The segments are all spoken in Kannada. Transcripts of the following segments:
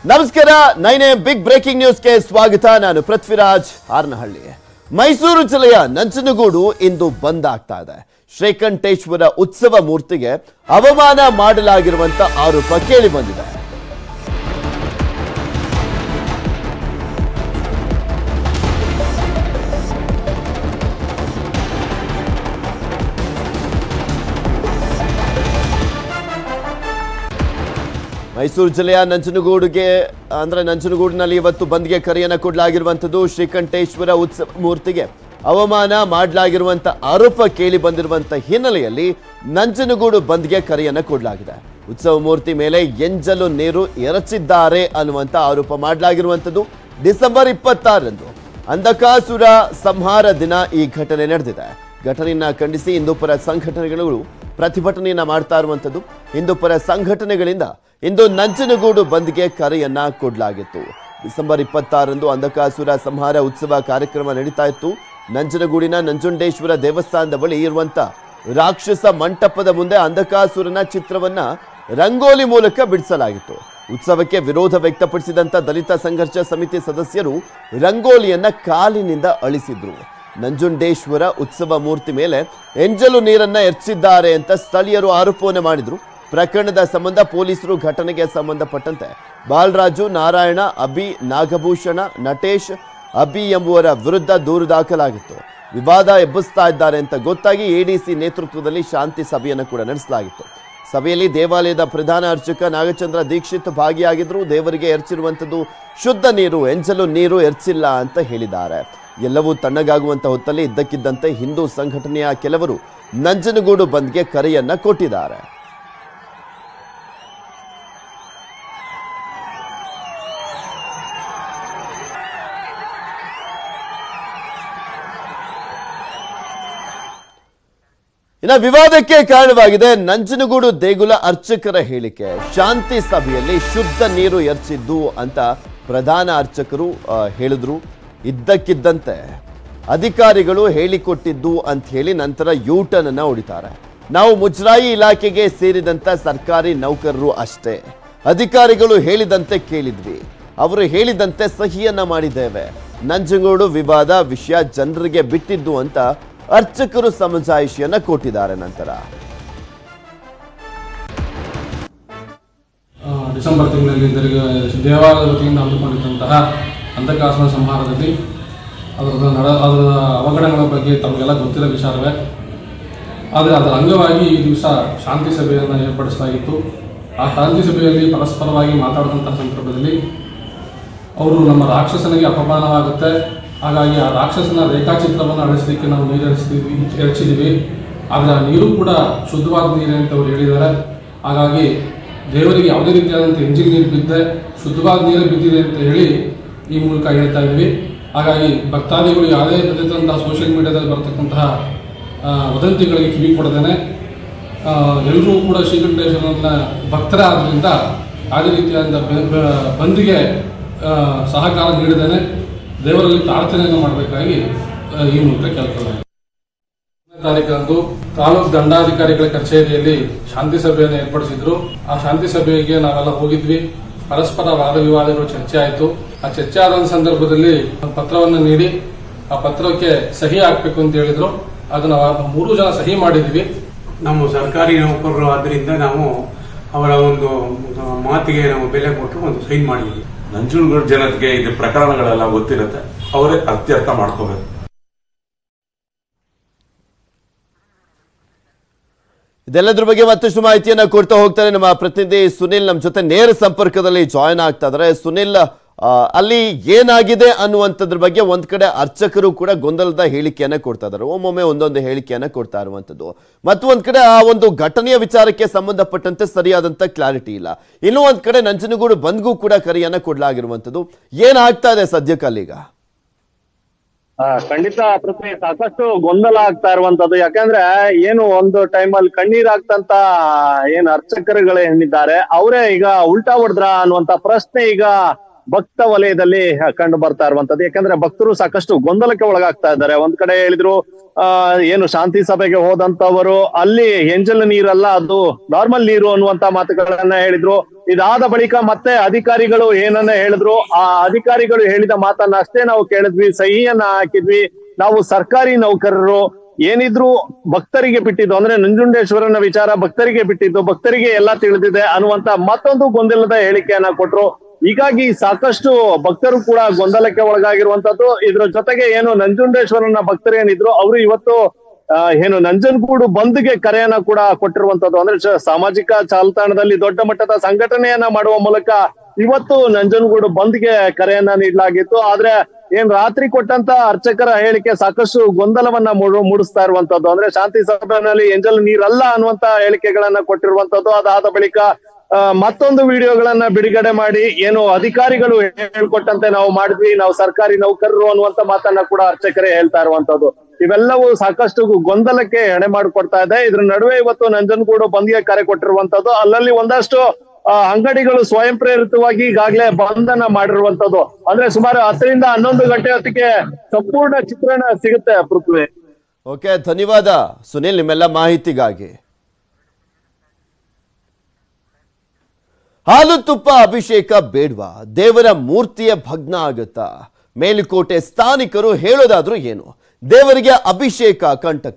ನಮಸ್ಕಾರ ನೈನ್ ಬಿಗ್ ಬ್ರೇಕಿಂಗ್ ನ್ಯೂಸ್ಗೆ ಸ್ವಾಗತ ನಾನು ಪೃಥ್ವಿರಾಜ್ ಹಾರನಹಳ್ಳಿ ಮೈಸೂರು ಜಿಲ್ಲೆಯ ನಂಜನಗೂಡು ಇಂದು ಬಂದ್ ಆಗ್ತಾ ಇದೆ ಶ್ರೀಕಂಠೇಶ್ವರ ಉತ್ಸವ ಮೂರ್ತಿಗೆ ಅವಮಾನ ಮಾಡಲಾಗಿರುವಂತ ಆರೋಪ ಕೇಳಿ ಬಂದಿದೆ ಮೈಸೂರು ಜಿಲ್ಲೆಯ ನಂಜನಗೂಡಿಗೆ ಅಂದ್ರೆ ನಂಜನಗೂಡಿನಲ್ಲಿ ಇವತ್ತು ಬಂದ್ಗೆ ಕರೆಯನ್ನ ಕೊಡಲಾಗಿರುವಂಥದ್ದು ಶ್ರೀಕಂಠೇಶ್ವರ ಉತ್ಸವ ಮೂರ್ತಿಗೆ ಅವಮಾನ ಮಾಡಲಾಗಿರುವಂತ ಆರೋಪ ಕೇಳಿ ಬಂದಿರುವಂತ ಹಿನ್ನೆಲೆಯಲ್ಲಿ ನಂಜನಗೂಡು ಬಂದ್ಗೆ ಕರೆಯನ್ನ ಕೊಡಲಾಗಿದೆ ಉತ್ಸವ ಮೂರ್ತಿ ಮೇಲೆ ಎಂಜಲು ನೀರು ಎರಚಿದ್ದಾರೆ ಅನ್ನುವಂತ ಆರೋಪ ಮಾಡಲಾಗಿರುವಂಥದ್ದು ಡಿಸೆಂಬರ್ ಇಪ್ಪತ್ತಾರರಂದು ಅಂಧಕಾಸುರ ಸಂಹಾರ ದಿನ ಈ ಘಟನೆ ನಡೆದಿದೆ ಘಟನೆಯನ್ನ ಖಂಡಿಸಿ ಹಿಂದೂಪರ ಸಂಘಟನೆಗಳು ಪ್ರತಿಭಟನೆಯನ್ನ ಮಾಡ್ತಾ ಇರುವಂಥದ್ದು ಹಿಂದೂಪರ ಸಂಘಟನೆಗಳಿಂದ ಇಂದು ನಂಜನಗೂಡು ಬಂದ್ಗೆ ಕರೆಯನ್ನ ಕೊಡಲಾಗಿತ್ತು ಡಿಸೆಂಬರ್ ಇಪ್ಪತ್ತಾರರಂದು ಅಂಧಕಾಸುರ ಸಂಹಾರ ಉತ್ಸವ ಕಾರ್ಯಕ್ರಮ ನಡೀತಾ ಇತ್ತು ನಂಜನಗೂಡಿನ ನಂಜುಂಡೇಶ್ವರ ದೇವಸ್ಥಾನದ ಬಳಿ ಇರುವಂತ ರಾಕ್ಷಸ ಮಂಟಪದ ಮುಂದೆ ಅಂಧಕಾಸುರನ ಚಿತ್ರವನ್ನ ರಂಗೋಲಿ ಮೂಲಕ ಬಿಡಿಸಲಾಗಿತ್ತು ಉತ್ಸವಕ್ಕೆ ವಿರೋಧ ವ್ಯಕ್ತಪಡಿಸಿದಂತ ದಲಿತ ಸಂಘರ್ಷ ಸಮಿತಿ ಸದಸ್ಯರು ರಂಗೋಲಿಯನ್ನ ಕಾಲಿನಿಂದ ಅಳಿಸಿದ್ರು ನಂಜುಂಡೇಶ್ವರ ಉತ್ಸವ ಮೂರ್ತಿ ಮೇಲೆ ಎಂಜಲು ನೀರನ್ನ ಎರಚಿದ್ದಾರೆ ಅಂತ ಸ್ಥಳೀಯರು ಆರೋಪವನ್ನು ಮಾಡಿದ್ರು ಪ್ರಕರಣದ ಸಂಬಂಧ ಪೊಲೀಸರು ಘಟನೆಗೆ ಸಂಬಂಧಪಟ್ಟಂತೆ ಬಾಲರಾಜು ನಾರಾಯಣ ಅಭಿ ನಾಗಭೂಷಣ ನಟೇಶ್ ಅಭಿ ಎಂಬುವರ ವಿರುದ್ಧ ದೂರು ದಾಖಲಾಗಿತ್ತು ವಿವಾದ ಎಬ್ಬಿಸ್ತಾ ಇದ್ದಾರೆ ಅಂತ ಗೊತ್ತಾಗಿ ಎಡಿಸಿ ನೇತೃತ್ವದಲ್ಲಿ ಶಾಂತಿ ಸಭೆಯನ್ನು ಕೂಡ ನಡೆಸಲಾಗಿತ್ತು ಸಭೆಯಲ್ಲಿ ದೇವಾಲಯದ ಪ್ರಧಾನ ಅರ್ಚಕ ನಾಗಚಂದ್ರ ದೀಕ್ಷಿತ್ ಭಾಗಿಯಾಗಿದ್ರು ದೇವರಿಗೆ ಎರಚಿರುವಂಥದ್ದು ಶುದ್ಧ ನೀರು ಎಂಜಲು ನೀರು ಎರಚಿಲ್ಲ ಅಂತ ಹೇಳಿದ್ದಾರೆ ಎಲ್ಲವೂ ತಣ್ಣಗಾಗುವಂತ ಹೊತ್ತಲ್ಲಿ ಇದ್ದಕ್ಕಿದ್ದಂತೆ ಹಿಂದೂ ಸಂಘಟನೆಯ ಕೆಲವರು ನಂಜನಗೂಡು ಬಂದ್ಗೆ ಕರೆಯನ್ನ ಕೊಟ್ಟಿದ್ದಾರೆ ಇನ್ನ ವಿವಾದಕ್ಕೆ ಕಾರಣವಾಗಿದೆ ನಂಜನಗೂಡು ದೇಗುಲ ಅರ್ಚಕರ ಹೇಳಿಕೆ ಶಾಂತಿ ಸಭೆಯಲ್ಲಿ ಶುದ್ಧ ನೀರು ಎರಚಿದ್ದು ಅಂತ ಪ್ರಧಾನ ಅರ್ಚಕರು ಆ, ಹೇಳಿದ್ರು ಇದ್ದಕ್ಕಿದ್ದಂತೆ ಅಧಿಕಾರಿಗಳು ಹೇಳಿಕೊಟ್ಟಿದ್ದು ಅಂತ ಹೇಳಿ ನಂತರ ಯೂಟರ್ನ್ ಅನ್ನ ಹೊಡಿತಾರೆ ನಾವು ಮುಜರಾಯಿ ಇಲಾಖೆಗೆ ಸೇರಿದಂತ ಸರ್ಕಾರಿ ನೌಕರರು ಅಷ್ಟೇ ಅಧಿಕಾರಿಗಳು ಹೇಳಿದಂತೆ ಕೇಳಿದ್ವಿ ಅವರು ಹೇಳಿದಂತೆ ಸಹಿಯನ್ನ ಮಾಡಿದ್ದೇವೆ ನಂಜನಗೂಡು ವಿವಾದ ವಿಷಯ ಜನರಿಗೆ ಬಿಟ್ಟಿದ್ದು ಅಂತ ಅರ್ಚಕರು ಸಮಜಾಯಿಷಿಯನ್ನ ಕೊಟ್ಟಿದ್ದಾರೆ ನಂತರ ಆ, ಡಿಸೆಂಬರ್ ತಿಂಗಳಲ್ಲಿ ಇದರಿಗೆ ದೇವಾಲಯದ ವತಿಯಿಂದ ಹಮ್ಮಿಕೊಂಡಿದ್ದಂತಹ ಅಂಧಕಾಸುರ ಸಂಹಾರದಲ್ಲಿ ಅದರ ನಡ ಅದರ ಅವಘಡಗಳ ಬಗ್ಗೆ ತಮಗೆಲ್ಲ ಗೊತ್ತಿರೋ ವಿಚಾರವೇ ಆದರೆ ಅದರ ಅಂಗವಾಗಿ ಈ ದಿವಸ ಶಾಂತಿ ಸಭೆಯನ್ನು ಏರ್ಪಡಿಸಲಾಗಿತ್ತು ಆ ಶಾಂತಿ ಸಭೆಯಲ್ಲಿ ಪರಸ್ಪರವಾಗಿ ಮಾತಾಡಿದಂತಹ ಸಂದರ್ಭದಲ್ಲಿ ಅವರು ನಮ್ಮ ರಾಕ್ಷಸನಿಗೆ ಅಪಮಾನವಾಗುತ್ತೆ ಹಾಗಾಗಿ ಆ ರಾಕ್ಷಸನ ರೇಖಾಚಿತ್ರವನ್ನು ಅಳಿಸಲಿಕ್ಕೆ ನಾವು ನೀರು ಹರಿಸ್ತೀವಿ ಎರಚಿದ್ದೀವಿ ಆದರೆ ಆ ನೀರು ಕೂಡ ಶುದ್ಧವಾದ ನೀರೇ ಅಂತ ಅವರು ಹೇಳಿದ್ದಾರೆ ಹಾಗಾಗಿ ದೇವರಿಗೆ ಯಾವುದೇ ರೀತಿಯಾದಂಥ ಎಂಜಿನ್ ನೀರು ಬಿದ್ದೆ ಶುದ್ಧವಾದ ನೀರೇ ಬಿದ್ದಿದೆ ಅಂತ ಹೇಳಿ ಈ ಮೂಲಕ ಹೇಳ್ತಾ ಇದ್ವಿ ಹಾಗಾಗಿ ಭಕ್ತಾದಿಗಳು ಯಾವುದೇ ರೀತಿಯಾದಂತಹ ಸೋಷಿಯಲ್ ಮೀಡಿಯಾದಲ್ಲಿ ಬರ್ತಕ್ಕಂತಹ ಆ, ವದಂತಿಗಳಿಗೆ ಕಿವಿ ಕೊಡದೇನೆ ಎಲ್ಲರೂ ಕೂಡ ಶ್ರೀಕಂಠೇಶ್ವರನ ಭಕ್ತರ ಆದ್ದರಿಂದ ಯಾವುದೇ ರೀತಿಯಾದ ಬ- ಬ- ಬಂದಿಗೆ ಆ, ಸಹಕಾರ ನೀಡದೇನೆ ದೇವರಲ್ಲಿ ಪ್ರಾರ್ಥನೆಯನ್ನು ಮಾಡಬೇಕಾಗಿ ಆ, ಈ ಮೂಲಕ ಕೇಳ್ಕೊಳ್ಳಲಾಗಿದೆ ತಾರೀಕಂದು ತಾಲೂಕು ದಂಡಾಧಿಕಾರಿಗಳ ಕಚೇರಿಯಲ್ಲಿ ಶಾಂತಿ ಸಭೆಯನ್ನು ಏರ್ಪಡಿಸಿದ್ರು ಆ ಶಾಂತಿ ಸಭೆಗೆ ನಾವೆಲ್ಲ ಹೋಗಿದ್ವಿ ಪರಸ್ಪರ ವಾದ ವಿವಾದಗಳು ಚರ್ಚೆ ಆಯಿತು ಆ ಚರ್ಚೆ ಆದ ಸಂದರ್ಭದಲ್ಲಿ ಪತ್ರವನ್ನು ನೀಡಿ ಆ ಪತ್ರಕ್ಕೆ ಸಹಿ ಹಾಕ್ಬೇಕು ಅಂತ ಹೇಳಿದ್ರು ಅದನ್ನ ನಾವು ಮೂರು ಜನ ಸಹಿ ಮಾಡಿದ್ವಿ ನಮ್ಮ ಸರ್ಕಾರಿ ನೌಕರರು ಆದ್ರಿಂದ ನಾವು ಅವರ ಒಂದು ಮಾತಿಗೆ ನಾವು ಬೆಲೆ ಕೊಟ್ಟು ಒಂದು ಸೈನ್ ಮಾಡಿದ್ವಿ ನಂಜನಗೂಡು ಜನತೆಗೆ ಇದು ಪ್ರಕರಣಗಳೆಲ್ಲ ಗೊತ್ತಿರುತ್ತೆ ಅವರೇ ಅತ್ಯರ್ಥ ಮಾಡ್ಕೋಬೇಕು ಇದೆಲ್ಲದ್ರ ಬಗ್ಗೆ ಮತ್ತಷ್ಟು ಮಾಹಿತಿಯನ್ನ ಕೊಡ್ತಾ ಹೋಗ್ತಾರೆ ನಮ್ಮ ಪ್ರತಿನಿಧಿ ಸುನಿಲ್ ನಮ್ಮ ಜೊತೆ ನೇರ ಸಂಪರ್ಕದಲ್ಲಿ ಜಾಯ್ನ್ ಆಗ್ತಾ ಇದಾರೆ ಸುನಿಲ್ ಆ, ಅಲ್ಲಿ ಏನಾಗಿದೆ ಅನ್ನುವಂಥದ್ರ ಬಗ್ಗೆ ಒಂದ್ ಕಡೆ ಅರ್ಚಕರು ಕೂಡ ಗೊಂದಲದ ಹೇಳಿಕೆಯನ್ನ ಕೊಡ್ತಾ ಇದ್ದಾರೆ ಒಮ್ಮೊಮ್ಮೆ ಒಂದೊಂದು ಹೇಳಿಕೆಯನ್ನ ಕೊಡ್ತಾ ಇರುವಂತದ್ದು ಮತ್ತು ಒಂದ್ ಕಡೆ ಆ ಒಂದು ಘಟನೆಯ ವಿಚಾರಕ್ಕೆ ಸಂಬಂಧಪಟ್ಟಂತೆ ಸರಿಯಾದಂತ ಕ್ಲಾರಿಟಿ ಇಲ್ಲ ಇನ್ನೂ ಒಂದ್ ಕಡೆ ನಂಜನಗೂಡು ಬಂದ್ಗೂ ಕೂಡ ಕರೆಯನ್ನ ಕೊಡ್ಲಾಗಿರುವಂತದ್ದು ಏನಾಗ್ತಾ ಇದೆ ಸದ್ಯಕ್ಕೆ ಅಲ್ಲೀಗ ಆ, ಖಂಡಿತ ಪೃಥ್ವಿ ಸಾಕಷ್ಟು ಗೊಂದಲ ಆಗ್ತಾ ಇರುವಂತದ್ದು ಯಾಕಂದ್ರೆ ಏನು ಒಂದು ಟೈಮಲ್ಲಿ ಕಣ್ಣೀರ್ ಆಗ್ತಂತ ಏನ್ ಅರ್ಚಕರುಗಳು ಏನಿದ್ದಾರೆ ಅವರೇ ಈಗ ಉಲ್ಟಾ ಹೊಡೆದ್ರ ಅನ್ನುವಂತ ಪ್ರಶ್ನೆ ಈಗ ಭಕ್ತ ವಲಯದಲ್ಲಿ ಕಂಡು ಬರ್ತಾ ಇರುವಂತದ್ದು ಯಾಕಂದ್ರೆ ಭಕ್ತರು ಸಾಕಷ್ಟು ಗೊಂದಲಕ್ಕೆ ಒಳಗಾಗ್ತಾ ಇದ್ದಾರೆ ಒಂದ್ ಕಡೆ ಹೇಳಿದ್ರು ಆ ಏನು ಶಾಂತಿ ಸಭೆಗೆ ಹೋದಂತವರು ಅಲ್ಲಿ ಎಂಜಲ್ ನೀರಲ್ಲ ಅದು ನಾರ್ಮಲ್ ನೀರು ಅನ್ನುವಂತ ಮಾತುಗಳನ್ನ ಹೇಳಿದ್ರು ಇದಾದ ಬಳಿಕ ಮತ್ತೆ ಅಧಿಕಾರಿಗಳು ಏನನ್ನ ಹೇಳಿದ್ರು ಆ ಅಧಿಕಾರಿಗಳು ಹೇಳಿದ ಮಾತನ್ನ ಅಷ್ಟೇ ನಾವು ಕೇಳಿದ್ವಿ ಸಹಿಯನ್ನ ಹಾಕಿದ್ವಿ ನಾವು ಸರ್ಕಾರಿ ನೌಕರರು ಏನಿದ್ರು ಭಕ್ತರಿಗೆ ಬಿಟ್ಟಿದ್ದು ಅಂದ್ರೆ ನಂಜುಂಡೇಶ್ವರನ ವಿಚಾರ ಭಕ್ತರಿಗೆ ಬಿಟ್ಟಿದ್ದು ಭಕ್ತರಿಗೆ ಎಲ್ಲ ತಿಳಿದಿದೆ ಅನ್ನುವಂತ ಮತ್ತೊಂದು ಗೊಂದಲದ ಹೇಳಿಕೆಯನ್ನ ಕೊಟ್ರು ಹೀಗಾಗಿ ಸಾಕಷ್ಟು ಭಕ್ತರು ಕೂಡ ಗೊಂದಲಕ್ಕೆ ಒಳಗಾಗಿರುವಂತದ್ದು ಇದ್ರ ಜೊತೆಗೆ ಏನು ನಂಜುಂಡೇಶ್ವರನ ಭಕ್ತರು ಏನಿದ್ರು ಅವರು ಇವತ್ತು ಆ, ಏನು ನಂಜನಗೂಡು ಬಂದ್ಗೆ ಕರೆಯನ್ನ ಕೂಡ ಕೊಟ್ಟಿರುವಂತದ್ದು ಅಂದ್ರೆ ಶ- ಸಾಮಾಜಿಕ ಜಾಲತಾಣದಲ್ಲಿ ದೊಡ್ಡ ಮಟ್ಟದ ಸಂಘಟನೆಯನ್ನ ಮಾಡುವ ಮೂಲಕ ಇವತ್ತು ನಂಜನಗೂಡು ಬಂದ್ಗೆ ಕರೆಯನ್ನ ನೀಡಲಾಗಿತ್ತು ಆದ್ರೆ ಏನ್ ರಾತ್ರಿ ಕೊಟ್ಟಂತ ಅರ್ಚಕರ ಹೇಳಿಕೆ ಸಾಕಷ್ಟು ಗೊಂದಲವನ್ನ ಮೂಡು- ಮೂಡಿಸ್ತಾ ಇರುವಂತದ್ದು ಅಂದ್ರೆ ಶಾಂತಿ ಸಭೆಯಲ್ಲಿ ಎಂಜಲ್ ನೀರಲ್ಲ ಅನ್ನುವಂತ ಹೇಳಿಕೆಗಳನ್ನ ಕೊಟ್ಟಿರುವಂತದ್ದು ಅದಾದ ಬಳಿಕ ಆ, ಮತ್ತೊಂದು ವಿಡಿಯೋಗಳನ್ನ ಬಿಡುಗಡೆ ಮಾಡಿ ಏನು ಅಧಿಕಾರಿಗಳು ಹೇಳ್ಕೊಟ್ಟಂತೆ ನಾವು ಮಾಡಿದ್ವಿ ನಾವು ಸರ್ಕಾರಿ ನೌಕರರು ಅನ್ನುವಂತ ಮಾತನ್ನ ಕೂಡ ಅರ್ಚಕರೇ ಹೇಳ್ತಾ ಇರುವಂತದ್ದು ಇವೆಲ್ಲವೂ ಸಾಕಷ್ಟು ಗೊಂದಲಕ್ಕೆ ಎಣೆ ಮಾಡಿಕೊಡ್ತಾ ಇದೆ ಇದ್ರ ನಡುವೆ ಇವತ್ತು ನಂಜನಗೂಡು ಬಂದ್ಗೆ ಕರೆ ಕೊಟ್ಟಿರುವಂತದ್ದು ಅಲ್ಲಲ್ಲಿ ಒಂದಷ್ಟು ಆ, ಅಂಗಡಿಗಳು ಸ್ವಯಂ ಪ್ರೇರಿತವಾಗಿ ಈಗಾಗಲೇ ಬಂಧನ ಮಾಡಿರುವಂತದ್ದು ಅಂದ್ರೆ ಸುಮಾರು ಹತ್ತರಿಂದ ಹನ್ನೊಂದು ಗಂಟೆ ಹೊತ್ತಿಗೆ ಸಂಪೂರ್ಣ ಚಿತ್ರಣ ಸಿಗುತ್ತೆ ಪೃಥ್ವಿ ಓಕೆ ಧನ್ಯವಾದ ಸುನಿಲ್ ನಿಮ್ಮೆಲ್ಲ ಮಾಹಿತಿಗಾಗಿ ಹಾಲು ತುಪ್ಪ ಅಭಿಷೇಕ ಬೇಡ್ವಾ ದೇವರ ಮೂರ್ತಿಯ ಭಗ್ನ ಆಗುತ್ತಾ ಮೇಲುಕೋಟೆ ಸ್ಥಾನಿಕರು ಹೇಳೋದಾದ್ರೂ ಏನು ದೇವರಿಗೆ ಅಭಿಷೇಕ ಕಂಟಕ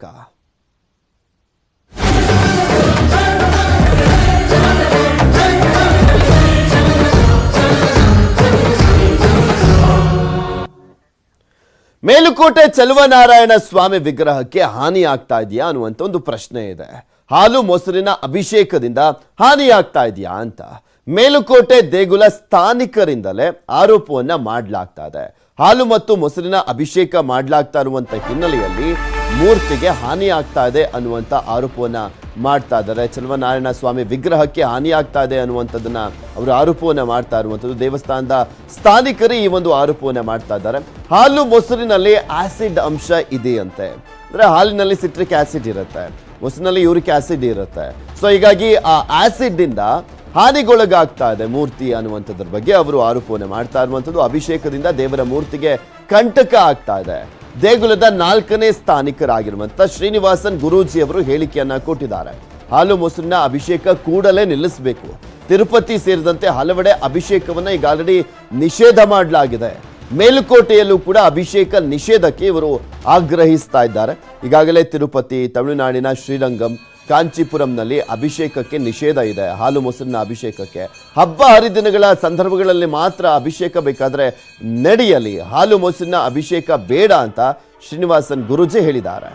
ಮೇಲುಕೋಟೆ ಚಲುವನಾರಾಯಣ ಸ್ವಾಮಿ ವಿಗ್ರಹಕ್ಕೆ ಹಾನಿ ಆಗ್ತಾ ಇದೆಯಾ ಅನ್ನುವಂಥ ಒಂದು ಪ್ರಶ್ನೆ ಇದೆ ಹಾಲು ಮೊಸರಿನ ಅಭಿಷೇಕದಿಂದ ಹಾನಿ ಆಗ್ತಾ ಇದೆಯಾ ಅಂತ ಮೇಲುಕೋಟೆ ದೇಗುಲ ಸ್ಥಾನಿಕರಿಂದಲೇ ಆರೋಪವನ್ನ ಮಾಡಲಾಗ್ತಾ ಇದೆ ಹಾಲು ಮತ್ತು ಮೊಸರಿನ ಅಭಿಷೇಕ ಮಾಡಲಾಗ್ತಾ ಇರುವಂತ ಹಿನ್ನೆಲೆಯಲ್ಲಿ ಮೂರ್ತಿಗೆ ಹಾನಿ ಆಗ್ತಾ ಇದೆ ಅನ್ನುವಂಥ ಆರೋಪವನ್ನ ಮಾಡ್ತಾ ಇದ್ದಾರೆ ಚಲುವನಾರಾಯಣ ಸ್ವಾಮಿ ವಿಗ್ರಹಕ್ಕೆ ಹಾನಿ ಆಗ್ತಾ ಇದೆ ಅನ್ನುವಂಥದ್ದನ್ನ ಅವರು ಆರೋಪವನ್ನ ಮಾಡ್ತಾ ಇರುವಂಥದ್ದು ದೇವಸ್ಥಾನದ ಸ್ಥಾನಿಕರು ಈ ಒಂದು ಆರೋಪವನ್ನ ಮಾಡ್ತಾ ಇದ್ದಾರೆ ಹಾಲು ಮೊಸರಿನಲ್ಲಿ ಆಸಿಡ್ ಅಂಶ ಇದೆಯಂತೆ ಅಂದ್ರೆ ಹಾಲಿನಲ್ಲಿ ಸಿಟ್ರಿಕ್ ಆಸಿಡ್ ಇರುತ್ತೆ ಮೊಸರಿನಲ್ಲಿ ಯೂರಿಕ್ ಆಸಿಡ್ ಇರುತ್ತೆ ಸೊ ಹೀಗಾಗಿ ಆ ಆಸಿಡ್ ಇಂದ ಹಾನಿಗೊಳಗಾಗ್ತಾ ಇದೆ ಮೂರ್ತಿ ಅನ್ನುವಂಥದ್ರ ಬಗ್ಗೆ ಅವರು ಆರೋಪವನ್ನು ಮಾಡ್ತಾ ಇರುವಂಥದ್ದು ಅಭಿಷೇಕದಿಂದ ದೇವರ ಮೂರ್ತಿಗೆ ಕಂಟಕ ಆಗ್ತಾ ಇದೆ ದೇಗುಲದ ನಾಲ್ಕನೇ ಸ್ಥಾನಿಕರಾಗಿರುವಂತ ಶ್ರೀನಿವಾಸನ್ ಗುರೂಜಿ ಅವರು ಹೇಳಿಕೆಯನ್ನ ಕೊಟ್ಟಿದ್ದಾರೆ ಹಾಲು ಮೊಸರಿನ ಅಭಿಷೇಕ ಕೂಡಲೇ ನಿಲ್ಲಿಸಬೇಕು ತಿರುಪತಿ ಸೇರಿದಂತೆ ಹಲವೆಡೆ ಅಭಿಷೇಕವನ್ನ ಈಗ ಆಲ್ರೆಡಿ ನಿಷೇಧ ಮಾಡಲಾಗಿದೆ ಮೇಲುಕೋಟೆಯಲ್ಲೂ ಕೂಡ ಅಭಿಷೇಕ ನಿಷೇಧಕ್ಕೆ ಇವರು ಆಗ್ರಹಿಸ್ತಾ ಇದ್ದಾರೆ ಈಗಾಗಲೇ ತಿರುಪತಿ ತಮಿಳುನಾಡಿನ ಶ್ರೀರಂಗಂ ಕಾಂಚೀಪುರಂನಲ್ಲಿ ಅಭಿಷೇಕಕ್ಕೆ ನಿಷೇಧ ಇದೆ ಹಾಲು ಮೊಸರಿನ ಅಭಿಷೇಕಕ್ಕೆ ಹಬ್ಬ ಹರಿದಿನಗಳ ಸಂದರ್ಭಗಳಲ್ಲಿ ಮಾತ್ರ ಅಭಿಷೇಕ ಬೇಕಾದ್ರೆ ನಡೆಯಲಿ ಹಾಲು ಮೊಸರಿನ ಅಭಿಷೇಕ ಬೇಡ ಅಂತ ಶ್ರೀನಿವಾಸನ್ ಗುರುಜಿ ಹೇಳಿದ್ದಾರೆ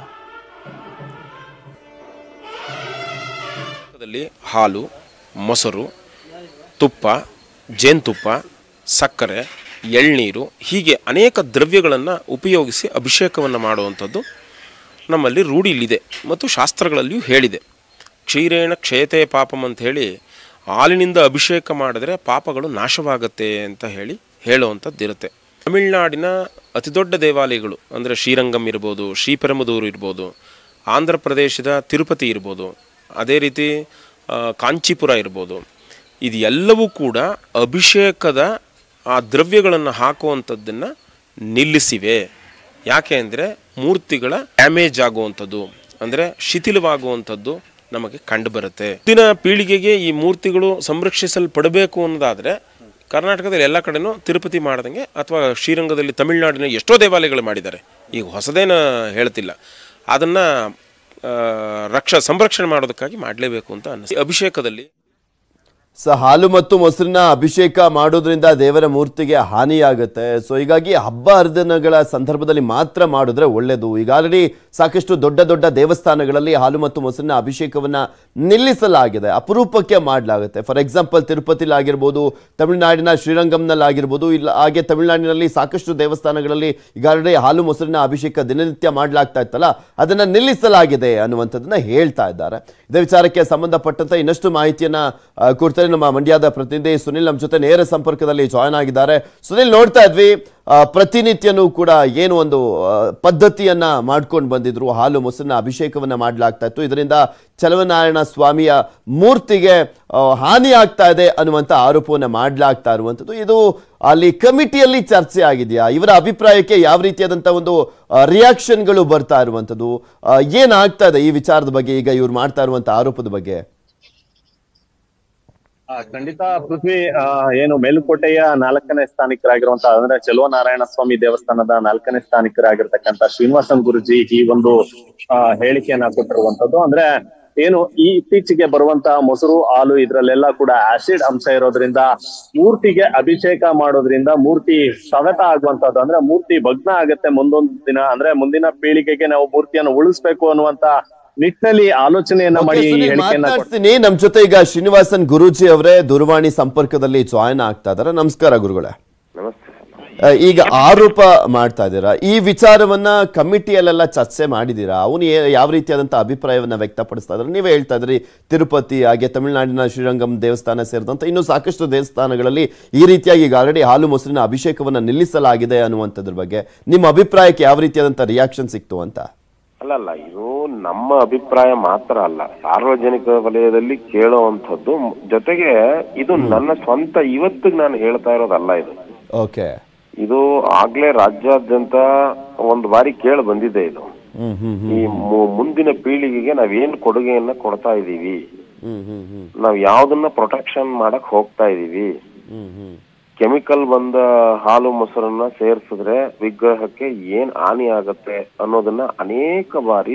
ದಲ್ಲಿ ಹಾಲು ಮೊಸರು ತುಪ್ಪ ಜೇನುತುಪ್ಪ ಸಕ್ಕರೆ ಎಳ್ನೀರು ಹೀಗೆ ಅನೇಕ ದ್ರವ್ಯಗಳನ್ನು ಉಪಯೋಗಿಸಿ ಅಭಿಷೇಕವನ್ನು ಮಾಡುವಂಥದ್ದು ನಮ್ಮಲ್ಲಿ ರೂಢಿಲಿದೆ ಮತ್ತು ಶಾಸ್ತ್ರಗಳಲ್ಲಿಯೂ ಹೇಳಿದೆ ಕ್ಷೀರೇಣ ಕ್ಷಯತೆ ಪಾಪಂ ಅಂತ ಹೇಳಿ ಹಾಲಿನಿಂದ ಅಭಿಷೇಕ ಮಾಡಿದ್ರೆ ಪಾಪಗಳು ನಾಶವಾಗತ್ತೆ ಅಂತ ಹೇಳಿ ಹೇಳುವಂಥದ್ದು ಇರುತ್ತೆ ತಮಿಳುನಾಡಿನ ಅತಿದೊಡ್ಡ ದೇವಾಲಯಗಳು ಅಂದರೆ ಶ್ರೀರಂಗಂ ಇರ್ಬೋದು ಶ್ರೀಪೆರಮದೂರು ಇರ್ಬೋದು ಆಂಧ್ರ ಪ್ರದೇಶದ ತಿರುಪತಿ ಇರ್ಬೋದು ಅದೇ ರೀತಿ ಆ, ಕಾಂಚೀಪುರ ಇರ್ಬೋದು ಇದು ಎಲ್ಲವೂ ಕೂಡ ಅಭಿಷೇಕದ ಆ ದ್ರವ್ಯಗಳನ್ನು ಹಾಕುವಂಥದ್ದನ್ನು ನಿಲ್ಲಿಸಿವೆ ಯಾಕೆ ಅಂದರೆ ಮೂರ್ತಿಗಳ ಡ್ಯಾಮೇಜ್ ಆಗುವಂಥದ್ದು ಅಂದರೆ ಶಿಥಿಲವಾಗುವಂಥದ್ದು ನಮಗೆ ಕಂಡುಬರುತ್ತೆ ಮುಂದಿನ ಪೀಳಿಗೆಗೆ ಈ ಮೂರ್ತಿಗಳು ಸಂರಕ್ಷಿಸಲ್ಪಡಬೇಕು ಅನ್ನೋದಾದರೆ ಕರ್ನಾಟಕದಲ್ಲಿ ಎಲ್ಲ ಕಡೆನೂ ತಿರುಪತಿ ಮಾಡ್ದಂಗೆ ಅಥವಾ ಶ್ರೀರಂಗದಲ್ಲಿ ತಮಿಳುನಾಡಿನ ಎಷ್ಟೋ ದೇವಾಲಯಗಳು ಮಾಡಿದ್ದಾರೆ ಈಗ ಹೊಸದೇನ ಹೇಳ್ತಿಲ್ಲ ಅದನ್ನು ರಕ್ಷ ಸಂರಕ್ಷಣೆ ಮಾಡೋದಕ್ಕಾಗಿ ಮಾಡಲೇಬೇಕು ಅಂತ ಅನ್ನಿಸ್ತು ಅಭಿಷೇಕದಲ್ಲಿ ಸೊ ಹಾಲು ಮತ್ತು ಮೊಸರಿನ ಅಭಿಷೇಕ ಮಾಡೋದ್ರಿಂದ ದೇವರ ಮೂರ್ತಿಗೆ ಹಾನಿಯಾಗುತ್ತೆ ಸೊ ಹೀಗಾಗಿ ಹಬ್ಬ ಹರಿದಿನಗಳ ಸಂದರ್ಭದಲ್ಲಿ ಮಾತ್ರ ಮಾಡಿದ್ರೆ ಒಳ್ಳೆಯದು ಈಗ ಆಲ್ರೆಡಿ ಸಾಕಷ್ಟು ದೊಡ್ಡ ದೊಡ್ಡ ದೇವಸ್ಥಾನಗಳಲ್ಲಿ ಹಾಲು ಮತ್ತು ಮೊಸರಿನ ಅಭಿಷೇಕವನ್ನ ನಿಲ್ಲಿಸಲಾಗಿದೆ ಅಪರೂಪಕ್ಕೆ ಮಾಡಲಾಗುತ್ತೆ ಫಾರ್ ಎಕ್ಸಾಂಪಲ್ ತಿರುಪತಿಲಿ ಆಗಿರ್ಬೋದು ತಮಿಳುನಾಡಿನ ಶ್ರೀರಂಗಂನಲ್ಲಿ ಆಗಿರ್ಬೋದು ಇಲ್ಲ ಹಾಗೆ ತಮಿಳುನಾಡಿನಲ್ಲಿ ಸಾಕಷ್ಟು ದೇವಸ್ಥಾನಗಳಲ್ಲಿ ಈಗ ಆಲ್ರೆಡಿ ಹಾಲು ಮೊಸರಿನ ಅಭಿಷೇಕ ದಿನನಿತ್ಯ ಮಾಡಲಾಗ್ತಾ ಇತ್ತಲ್ಲ ಅದನ್ನ ನಿಲ್ಲಿಸಲಾಗಿದೆ ಅನ್ನುವಂಥದ್ದನ್ನ ಹೇಳ್ತಾ ಇದ್ದಾರೆ ಇದೇ ವಿಚಾರಕ್ಕೆ ಸಂಬಂಧಪಟ್ಟಂತೆ ಇನ್ನಷ್ಟು ಮಾಹಿತಿಯನ್ನ ಆ, ಕೊಡ್ತಾರೆ ನಮ್ಮ ಮಂಡ್ಯದ ಪ್ರತಿನಿಧಿ ಸುನಿಲ್ ನಮ್ಮ ಜೊತೆ ನೇರ ಸಂಪರ್ಕದಲ್ಲಿ ಜಾಯ್ನ್ ಆಗಿದ್ದಾರೆ ಸುನಿಲ್ ನೋಡ್ತಾ ಇದ್ವಿ ಆ, ಪ್ರತಿನಿತ್ಯನೂ ಕೂಡ ಏನು ಒಂದು ಆ, ಪದ್ಧತಿಯನ್ನ ಮಾಡ್ಕೊಂಡು ಬಂದಿದ್ರು ಹಾಲು ಮೊಸರಿನ ಅಭಿಷೇಕವನ್ನ ಮಾಡಲಾಗ್ತಾ ಇತ್ತು ಇದರಿಂದ ಚಲವನಾರಾಯಣ ಸ್ವಾಮಿಯ ಮೂರ್ತಿಗೆ ಆ, ಹಾನಿ ಆಗ್ತಾ ಇದೆ ಅನ್ನುವಂಥ ಆರೋಪವನ್ನ ಮಾಡಲಾಗ್ತಾ ಇರುವಂಥದ್ದು ಇದು ಅಲ್ಲಿ ಕಮಿಟಿಯಲ್ಲಿ ಚರ್ಚೆ ಆಗಿದೆಯಾ ಇವರ ಅಭಿಪ್ರಾಯಕ್ಕೆ ಯಾವ ರೀತಿಯಾದಂಥ ಒಂದು ರಿಯಾಕ್ಷನ್ಗಳು ಬರ್ತಾ ಇರುವಂಥದ್ದು ಆ, ಏನಾಗ್ತಾ ಇದೆ ಈ ವಿಚಾರದ ಬಗ್ಗೆ ಈಗ ಇವ್ರು ಮಾಡ್ತಾ ಇರುವಂಥ ಆರೋಪದ ಬಗ್ಗೆ ಆ, ಖಂಡಿತ ಪೃಥ್ವಿ ಆ, ಏನು ಮೇಲುಕೋಟೆಯ ನಾಲ್ಕನೇ ಸ್ಥಾನಿಕರಾಗಿರುವಂತ ಅಂದ್ರೆ ಚೆಲುವನಾರಾಯಣ ಸ್ವಾಮಿ ದೇವಸ್ಥಾನದ ನಾಲ್ಕನೇ ಸ್ಥಾನಿಕರಾಗಿರ್ತಕ್ಕಂಥ ಶ್ರೀನಿವಾಸನ್ ಗುರುಜಿ ಈ ಒಂದು ಆ, ಹೇಳಿಕೆಯನ್ನ ಕೊಟ್ಟಿರುವಂತದ್ದು ಅಂದ್ರೆ ಏನು ಈ ಇತ್ತೀಚೆಗೆ ಬರುವಂತ ಮೊಸರು ಹಾಲು ಇದ್ರಲ್ಲೆಲ್ಲ ಕೂಡ ಆಸಿಡ್ ಅಂಶ ಇರೋದ್ರಿಂದ ಮೂರ್ತಿಗೆ ಅಭಿಷೇಕ ಮಾಡೋದ್ರಿಂದ ಮೂರ್ತಿ ಸವೆತ ಆಗುವಂತದ್ದು ಅಂದ್ರೆ ಮೂರ್ತಿ ಭಗ್ನ ಆಗತ್ತೆ ಮುಂದೊಂದು ದಿನ ಅಂದ್ರೆ ಮುಂದಿನ ಪೀಳಿಗೆಗೆ ನಾವು ಮೂರ್ತಿಯನ್ನು ಉಳಿಸ್ಬೇಕು ಅನ್ನುವಂತ ನಿಟ್ಟಿನಲ್ಲಿ ಆಲೋಚನೆಯನ್ನ ಮಾಡಿ ಈ ಸುನೀಲ್, ಹೇಳಿಕೆಯನ್ನ ಕೊಟ್ಟಿದ್ದಾರೆ. ಮಾತಾಡ್ತೀನಿ ನಮ್ ಜೊತೆ ಈಗ ಶ್ರೀನಿವಾಸನ್ ಗುರೂಜಿ ಅವರೇ ದೂರವಾಣಿ ಸಂಪರ್ಕದಲ್ಲಿ ಜಾಯಿನ್ ಆಗ್ತಾ ಇದಾರೆ ನಮಸ್ಕಾರ ಗುರುಗಳೇ ನಮಸ್ತೆ ಆ, ಈಗ ಆರೋಪ ಮಾಡ್ತಾ ಇದ್ದೀರಾ ಈ ವಿಚಾರವನ್ನ ಕಮಿಟಿಯಲ್ಲೆಲ್ಲ ಚರ್ಚೆ ಮಾಡಿದೀರಾ ಅವನು ಯಾವ ರೀತಿಯಾದಂತ ಅಭಿಪ್ರಾಯವನ್ನ ವ್ಯಕ್ತಪಡಿಸ್ತಾ ಇದ್ದಾರೆ ನೀವೇ ಹೇಳ್ತಾ ಇದ್ರಿ ತಿರುಪತಿ ಹಾಗೆ ತಮಿಳುನಾಡಿನ ಶ್ರೀರಂಗಂ ದೇವಸ್ಥಾನ ಸೇರಿದಂತೆ ಇನ್ನೂ ಸಾಕಷ್ಟು ದೇವಸ್ಥಾನಗಳಲ್ಲಿ ಈ ರೀತಿಯಾಗಿ ಈಗ ಆಲ್ರೆಡಿ ಹಾಲು ಮೊಸರಿನ ಅಭಿಷೇಕವನ್ನ ನಿಲ್ಲಿಸಲಾಗಿದೆ ಅನ್ನುವಂಥದ್ರ ಬಗ್ಗೆ ನಿಮ್ಮ ಅಭಿಪ್ರಾಯಕ್ಕೆ ಯಾವ ರೀತಿಯಾದಂತ ರಿಯಾಕ್ಷನ್ ಸಿಕ್ತು ಅಂತ ಅಲ್ಲಲ್ಲ ಇದು ನಮ್ಮ ಅಭಿಪ್ರಾಯ ಮಾತ್ರ ಅಲ್ಲ ಸಾರ್ವಜನಿಕ ವಲಯದಲ್ಲಿ ಕೇಳುವಂಥದ್ದು ಮ್- ಜೊತೆಗೆ ಇದು ನನ್ನ ಸ್ವಂತ ಇವತ್ತಿಗೆ ನಾನು ಹೇಳ್ತಾ ಇರೋದಲ್ಲ ಇದು ಓಕೆ ಇದು ಆಗ್ಲೇ ರಾಜ್ಯಾದ್ಯಂತ ಒಂದು ಬಾರಿ ಕೇಳಿ ಬಂದಿದೆ ಇದು ಹ್ಮ್ ಹ್ಮ್ ಈ ಮು- ಮುಂದಿನ ಪೀಳಿಗೆಗೆ ನಾವೇನ್ ಕೊಡುಗೆಯನ್ನ ಕೊಡ್ತಾ ಇದೀವಿ ಹ್ಮ್ ಹ್ಮ್ ಹ್ಮ್ ನಾವ್ ಯಾವ್ದನ್ನ ಪ್ರೊಟೆಕ್ಷನ್ ಮಾಡಕ್ ಹೋಗ್ತಾ ಇದೀವಿ ಹ್ಮ್ ಹ್ಮ್ ಕೆಮಿಕಲ್ ಬಂದ ಹಾಲು ಮೊಸರನ್ನ ಸೇರ್ಸಿದ್ರೆ ವಿಗ್ರಹಕ್ಕೆ ಏನ್ ಹಾನಿ ಆಗತ್ತೆ ಅನ್ನೋದನ್ನ ಅನೇಕ ಬಾರಿ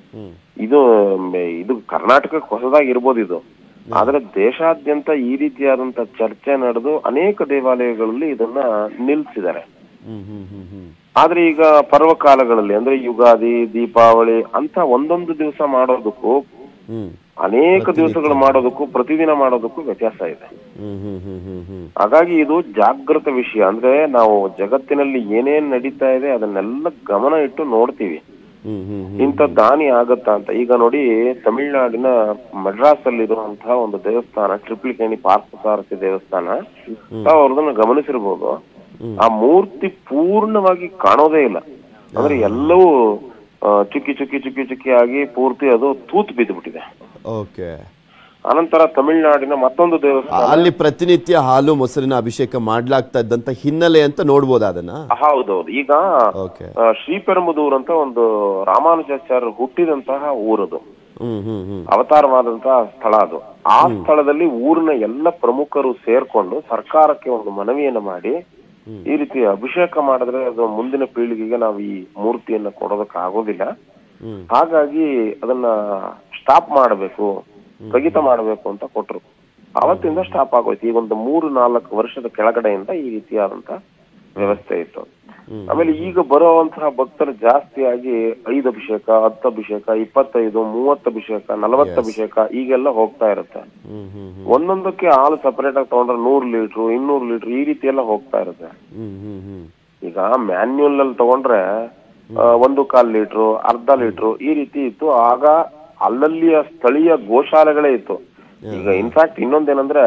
ಇದು ಮ್- ಇದು ಕರ್ನಾಟಕಕ್ಕೆ ಹೊಸದಾಗಿ ಇರ್ಬೋದು ಇದು ಆದ್ರೆ ದೇಶಾದ್ಯಂತ ಈ ರೀತಿಯಾದಂತ ಚರ್ಚೆ ನಡೆದು ಅನೇಕ ದೇವಾಲಯಗಳಲ್ಲಿ ಇದನ್ನ ನಿಲ್ಸಿದ್ದಾರೆ ಹ್ಮ್ ಹ್ಮ್ ಹ್ಮ್ ಹ್ಮ್ ಆದ್ರೆ ಈಗ ಪರ್ವಕಾಲಗಳಲ್ಲಿ ಅಂದ್ರೆ ಯುಗಾದಿ ದೀಪಾವಳಿ ಅಂತ ಒಂದೊಂದು ದಿವಸ ಮಾಡೋದಕ್ಕೂ ಹ್ಮ್ ಅನೇಕ ದಿವಸಗಳು ಮಾಡೋದಕ್ಕೂ ಪ್ರತಿದಿನ ಮಾಡೋದಕ್ಕೂ ವ್ಯತ್ಯಾಸ ಇದೆ ಹ್ಮ್ ಹ್ಮ್ ಹ್ಮ್ ಹ್ಮ್ ಹ್ಮ್ ಹಾಗಾಗಿ ಇದು ಜಾಗೃತ ವಿಷಯ ಅಂದ್ರೆ ನಾವು ಜಗತ್ತಿನಲ್ಲಿ ಏನೇನ್ ನಡೀತಾ ಇದೆ ಅದನ್ನೆಲ್ಲ ಗಮನ ಇಟ್ಟು ನೋಡ್ತೀವಿ ಹ್ಮ್ ಹ್ಮ್ ಹ್ಮ್ ಇಂಥ ದಾನಿ ಆಗತ್ತಾ ಅಂತ ಈಗ ನೋಡಿ ತಮಿಳುನಾಡಿನ ಮಡ್ರಾಸ್ ಅಲ್ಲಿ ಇರುವಂತಹ ಒಂದು ದೇವಸ್ಥಾನ ಟ್ರಿಪ್ಲಿಕೇಣಿ ಪಾರ್ಥಸಾರಥಿ ದೇವಸ್ಥಾನ ತಾವು ಅವ್ರದನ್ನ ಗಮನಿಸಿರ್ಬೋದು ಆ ಮೂರ್ತಿ ಪೂರ್ಣವಾಗಿ ಕಾಣೋದೇ ಇಲ್ಲ ಅಂದ್ರೆ ಎಲ್ಲವೂ ಆ, ಚುಕ್ಕಿ ಚುಕ್ಕಿ ಚುಕ್ಕಿ ಚುಕ್ಕಿ ಆಗಿ ಪೂರ್ತಿ ಅದು ತೂತು ಬಿದ್ದು ಬಿಟ್ಟಿದೆ ಓಕೆ ಅನಂತರ ತಮಿಳುನಾಡಿನ ಮತ್ತೊಂದು ದೇವಸ್ಥಾನ ಅಲ್ಲಿ ಪ್ರತಿನಿತ್ಯ ಹಾಲು ಮೊಸರಿನ ಅಭಿಷೇಕ ಮಾಡ್ಲಾಗ್ತಾ ಇದ್ದಂತ ಹಿನ್ನೆಲೆ ಅಂತ ನೋಡ್ಬೋದಾ ಅದನ್ನ ಹೌದೌದು ಈಗ ಓಕೆ ಆ, ಶ್ರೀಪೆರುಂಬದೂರ್ ಅಂತ ಒಂದು ರಾಮಾನುಜಾಚಾರ್ಯರು ಹುಟ್ಟಿದಂತಹ ಊರದು ಹ್ಮ್ ಹ್ಮ್ ಹ್ಮ್ ಅವತಾರವಾದಂತಹ ಸ್ಥಳ ಅದು ಆ ಸ್ಥಳದಲ್ಲಿ ಊರಿನ ಎಲ್ಲ ಪ್ರಮುಖರು ಸೇರ್ಕೊಂಡು ಸರ್ಕಾರಕ್ಕೆ ಒಂದು ಮನವಿಯನ್ನ ಮಾಡಿ ಈ ರೀತಿ ಅಭಿಷೇಕ ಮಾಡಿದ್ರೆ ಅದು ಮುಂದಿನ ಪೀಳಿಗೆಗೆ ನಾವು ಈ ಮೂರ್ತಿಯನ್ನ ಕೊಡೋದಕ್ಕೆ ಆಗೋದಿಲ್ಲ ಹ್ಮ್. ಹಾಗಾಗಿ ಅದನ್ನ ಸ್ಟಾಪ್ ಮಾಡಬೇಕು ಸ್ಥಗಿತ ಮಾಡಬೇಕು ಅಂತ ಕೊಟ್ರು ಅವತ್ತಿಂದ ಸ್ಟಾಪ್ ಆಗೋಯ್ತು ಈಗ ಒಂದು ಮೂರು ನಾಲ್ಕು ವರ್ಷದ ಕೆಳಗಡೆಯಿಂದ ಈ ರೀತಿಯಾದಂತ ವ್ಯವಸ್ಥೆ ಇತ್ತು ಆಮೇಲೆ ಈಗ ಬರುವಂತಹ ಭಕ್ತರು ಜಾಸ್ತಿಯಾಗಿ ಐದು ಅಭಿಷೇಕ ಹತ್ತು ಅಭಿಷೇಕ ಇಪ್ಪತ್ತೈದು ಮೂವತ್ತು ಅಭಿಷೇಕ ನಲವತ್ತು ಅಭಿಷೇಕ ಈಗೆಲ್ಲ ಹೋಗ್ತಾ ಇರುತ್ತೆ ಹ್ಮ್ ಹ್ಮ್ ಹ್ಮ್ ಒಂದೊಂದಕ್ಕೆ ಹಾಲು ಸಪರೇಟ್ ಆಗಿ ತಗೊಂಡ್ರೆ ನೂರು ಲೀಟ್ರು ಇನ್ನೂರು ಲೀಟ್ರ್ ಈ ರೀತಿ ಎಲ್ಲ ಹೋಗ್ತಾ ಇರುತ್ತೆ ಹ್ಮ್ ಹ್ಮ್ ಹ್ಮ್ ಈಗ ಮ್ಯಾನ್ಯುಯಲ್ ಅಲ್ಲಿ ತಗೊಂಡ್ರೆ ಆ, ಒಂದು ಕಾಲ್ ಲೀಟ್ರು ಅರ್ಧ ಲೀಟ್ರು ಈ ರೀತಿ ಇತ್ತು ಆಗ ಅಲ್ಲಲ್ಲಿಯ ಸ್ಥಳೀಯ ಗೋಶಾಲೆಗಳೇ ಇತ್ತು ಈಗ ಇನ್ಫ್ಯಾಕ್ಟ್ ಇನ್ನೊಂದೇನಂದ್ರೆ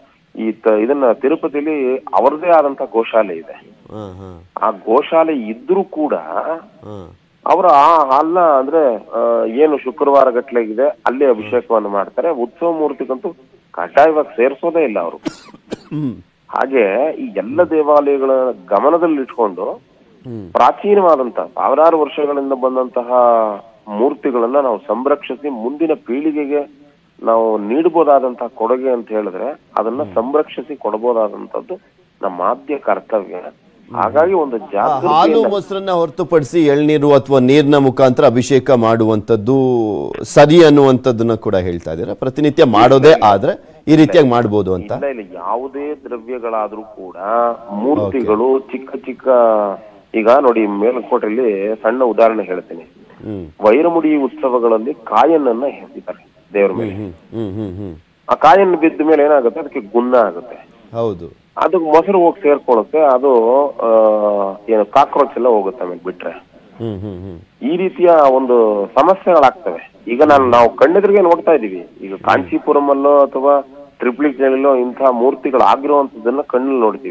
ಈ ತ- ಇದನ್ನ ತಿರುಪತಿಲಿ ಅವರದೇ ಆದಂತ ಗೋಶಾಲೆ ಇದೆ ಹಾ ಹಾ ಆ ಗೋಶಾಲೆ ಇದ್ರೂ ಕೂಡ ಹಾ ಅವರು ಆ ಹಾಲ್ನ ಅಂದ್ರೆ ಆ, ಏನು ಶುಕ್ರವಾರ ಗಟ್ಲೆಗಿದೆ ಅಲ್ಲಿ ಅಭಿಷೇಕವನ್ನು ಮಾಡ್ತಾರೆ ಉತ್ಸವ ಮೂರ್ತಿಗಂತೂ ಕಡ್ಡಾಯವಾಗಿ ಸೇರಿಸೋದೇ ಇಲ್ಲ ಅವರು ಹ್ಮ್ ಹಾಗೆ ಈ ಎಲ್ಲ ದೇವಾಲಯಗಳ ಗಮನದಲ್ಲಿಟ್ಕೊಂಡು ಹ್ಮ್. ಪ್ರಾಚೀನವಾದಂತಹ ಸಾವಿರಾರು ವರ್ಷಗಳಿಂದ ಬಂದಂತಹ ಮೂರ್ತಿಗಳನ್ನ ನಾವು ಸಂರಕ್ಷಿಸಿ ಮುಂದಿನ ಪೀಳಿಗೆಗೆ ನಾವು ನೀಡಬಹುದಾದಂತಹ ಕೊಡುಗೆ ಅಂತ ಹೇಳಿದ್ರೆ ಅದನ್ನ ಸಂರಕ್ಷಿಸಿ ಕೊಡಬಹುದಾದಂತದ್ದು ನಮ್ಮ ಆದ್ಯ ಕರ್ತವ್ಯ ಹಾಗಾಗಿ ಒಂದು ಹಾಲು ಜಾಗೃತಿ ಮೊಸರನ್ನ ಹೊರತುಪಡಿಸಿ ಎಳ್ನೀರು ಅಥವಾ ನೀರಿನ ಮುಖಾಂತರ ಅಭಿಷೇಕ ಮಾಡುವಂಥದ್ದು ಸರಿ ಅನ್ನುವಂಥದ್ದನ್ನ ಕೂಡ ಹೇಳ್ತಾ ಇದ್ದೀರಾ ಪ್ರತಿನಿತ್ಯ ಮಾಡೋದೇ ಆದ್ರೆ ಈ ರೀತಿಯಾಗಿ ಮಾಡ್ಬೋದು ಅಂತ ಇಲ್ಲ ಇಲ್ಲ ಯಾವುದೇ ದ್ರವ್ಯಗಳಾದ್ರೂ ಕೂಡ ಮೂರ್ತಿಗಳು ಚಿಕ್ಕ ಚಿಕ್ಕ ಈಗ ನೋಡಿ ಮೇಲುಕೋಟೆಯಲ್ಲಿ ಸಣ್ಣ ಉದಾಹರಣೆ ಹೇಳ್ತೀನಿ ಹ್ಮ್ ವೈರಮುಡಿ ಉತ್ಸವಗಳಲ್ಲಿ ಕಾಯನ್ನನ್ನ ಎಸಿತಾರೆ ದೇವ್ರ ಮೇಲೆ ಹ್ಮ್ ಹ್ಮ್ ಹ್ಮ್ ಹ್ಮ್ ಆ ಕಾಯನ್ನು ಬಿದ್ದ ಮೇಲೆ ಏನಾಗುತ್ತೆ ಅದಕ್ಕೆ ಗುನ್ನ ಆಗುತ್ತೆ ಹೌದು ಅದು ಮೊಸರು ಹೋಗಿ ಸೇರ್ಕೊಳ್ಳುತ್ತೆ ಅದು ಆ, ಏನು ಕಾಕ್ರೋಚ್ ಎಲ್ಲ ಹೋಗುತ್ತೆ ಆಮೇಲೆ ಬಿಟ್ರೆ ಹ್ಮ್ ಹ್ಮ್ ಹ್ಮ್ ಈ ರೀತಿಯ ಒಂದು ಸಮಸ್ಯೆಗಳಾಗ್ತವೆ ಈಗ ನಾನು ನಾವು ಕಣ್ಣೆದುರಿಗೆ ನೋಡ್ತಾ ಇದೀವಿ ಈಗ ಕಾಂಚೀಪುರಂ ಅಲ್ಲೋ ಅಥವಾ ಟ್ರಿಪ್ಲಿಕ್ನಲ್ಲೋ ಇಂತಹ ಮೂರ್ತಿಗಳು ಆಗಿರುವಂತದನ್ನ ಕಣ್ಣಲ್ಲಿ ನೋಡ್ತೀವಿ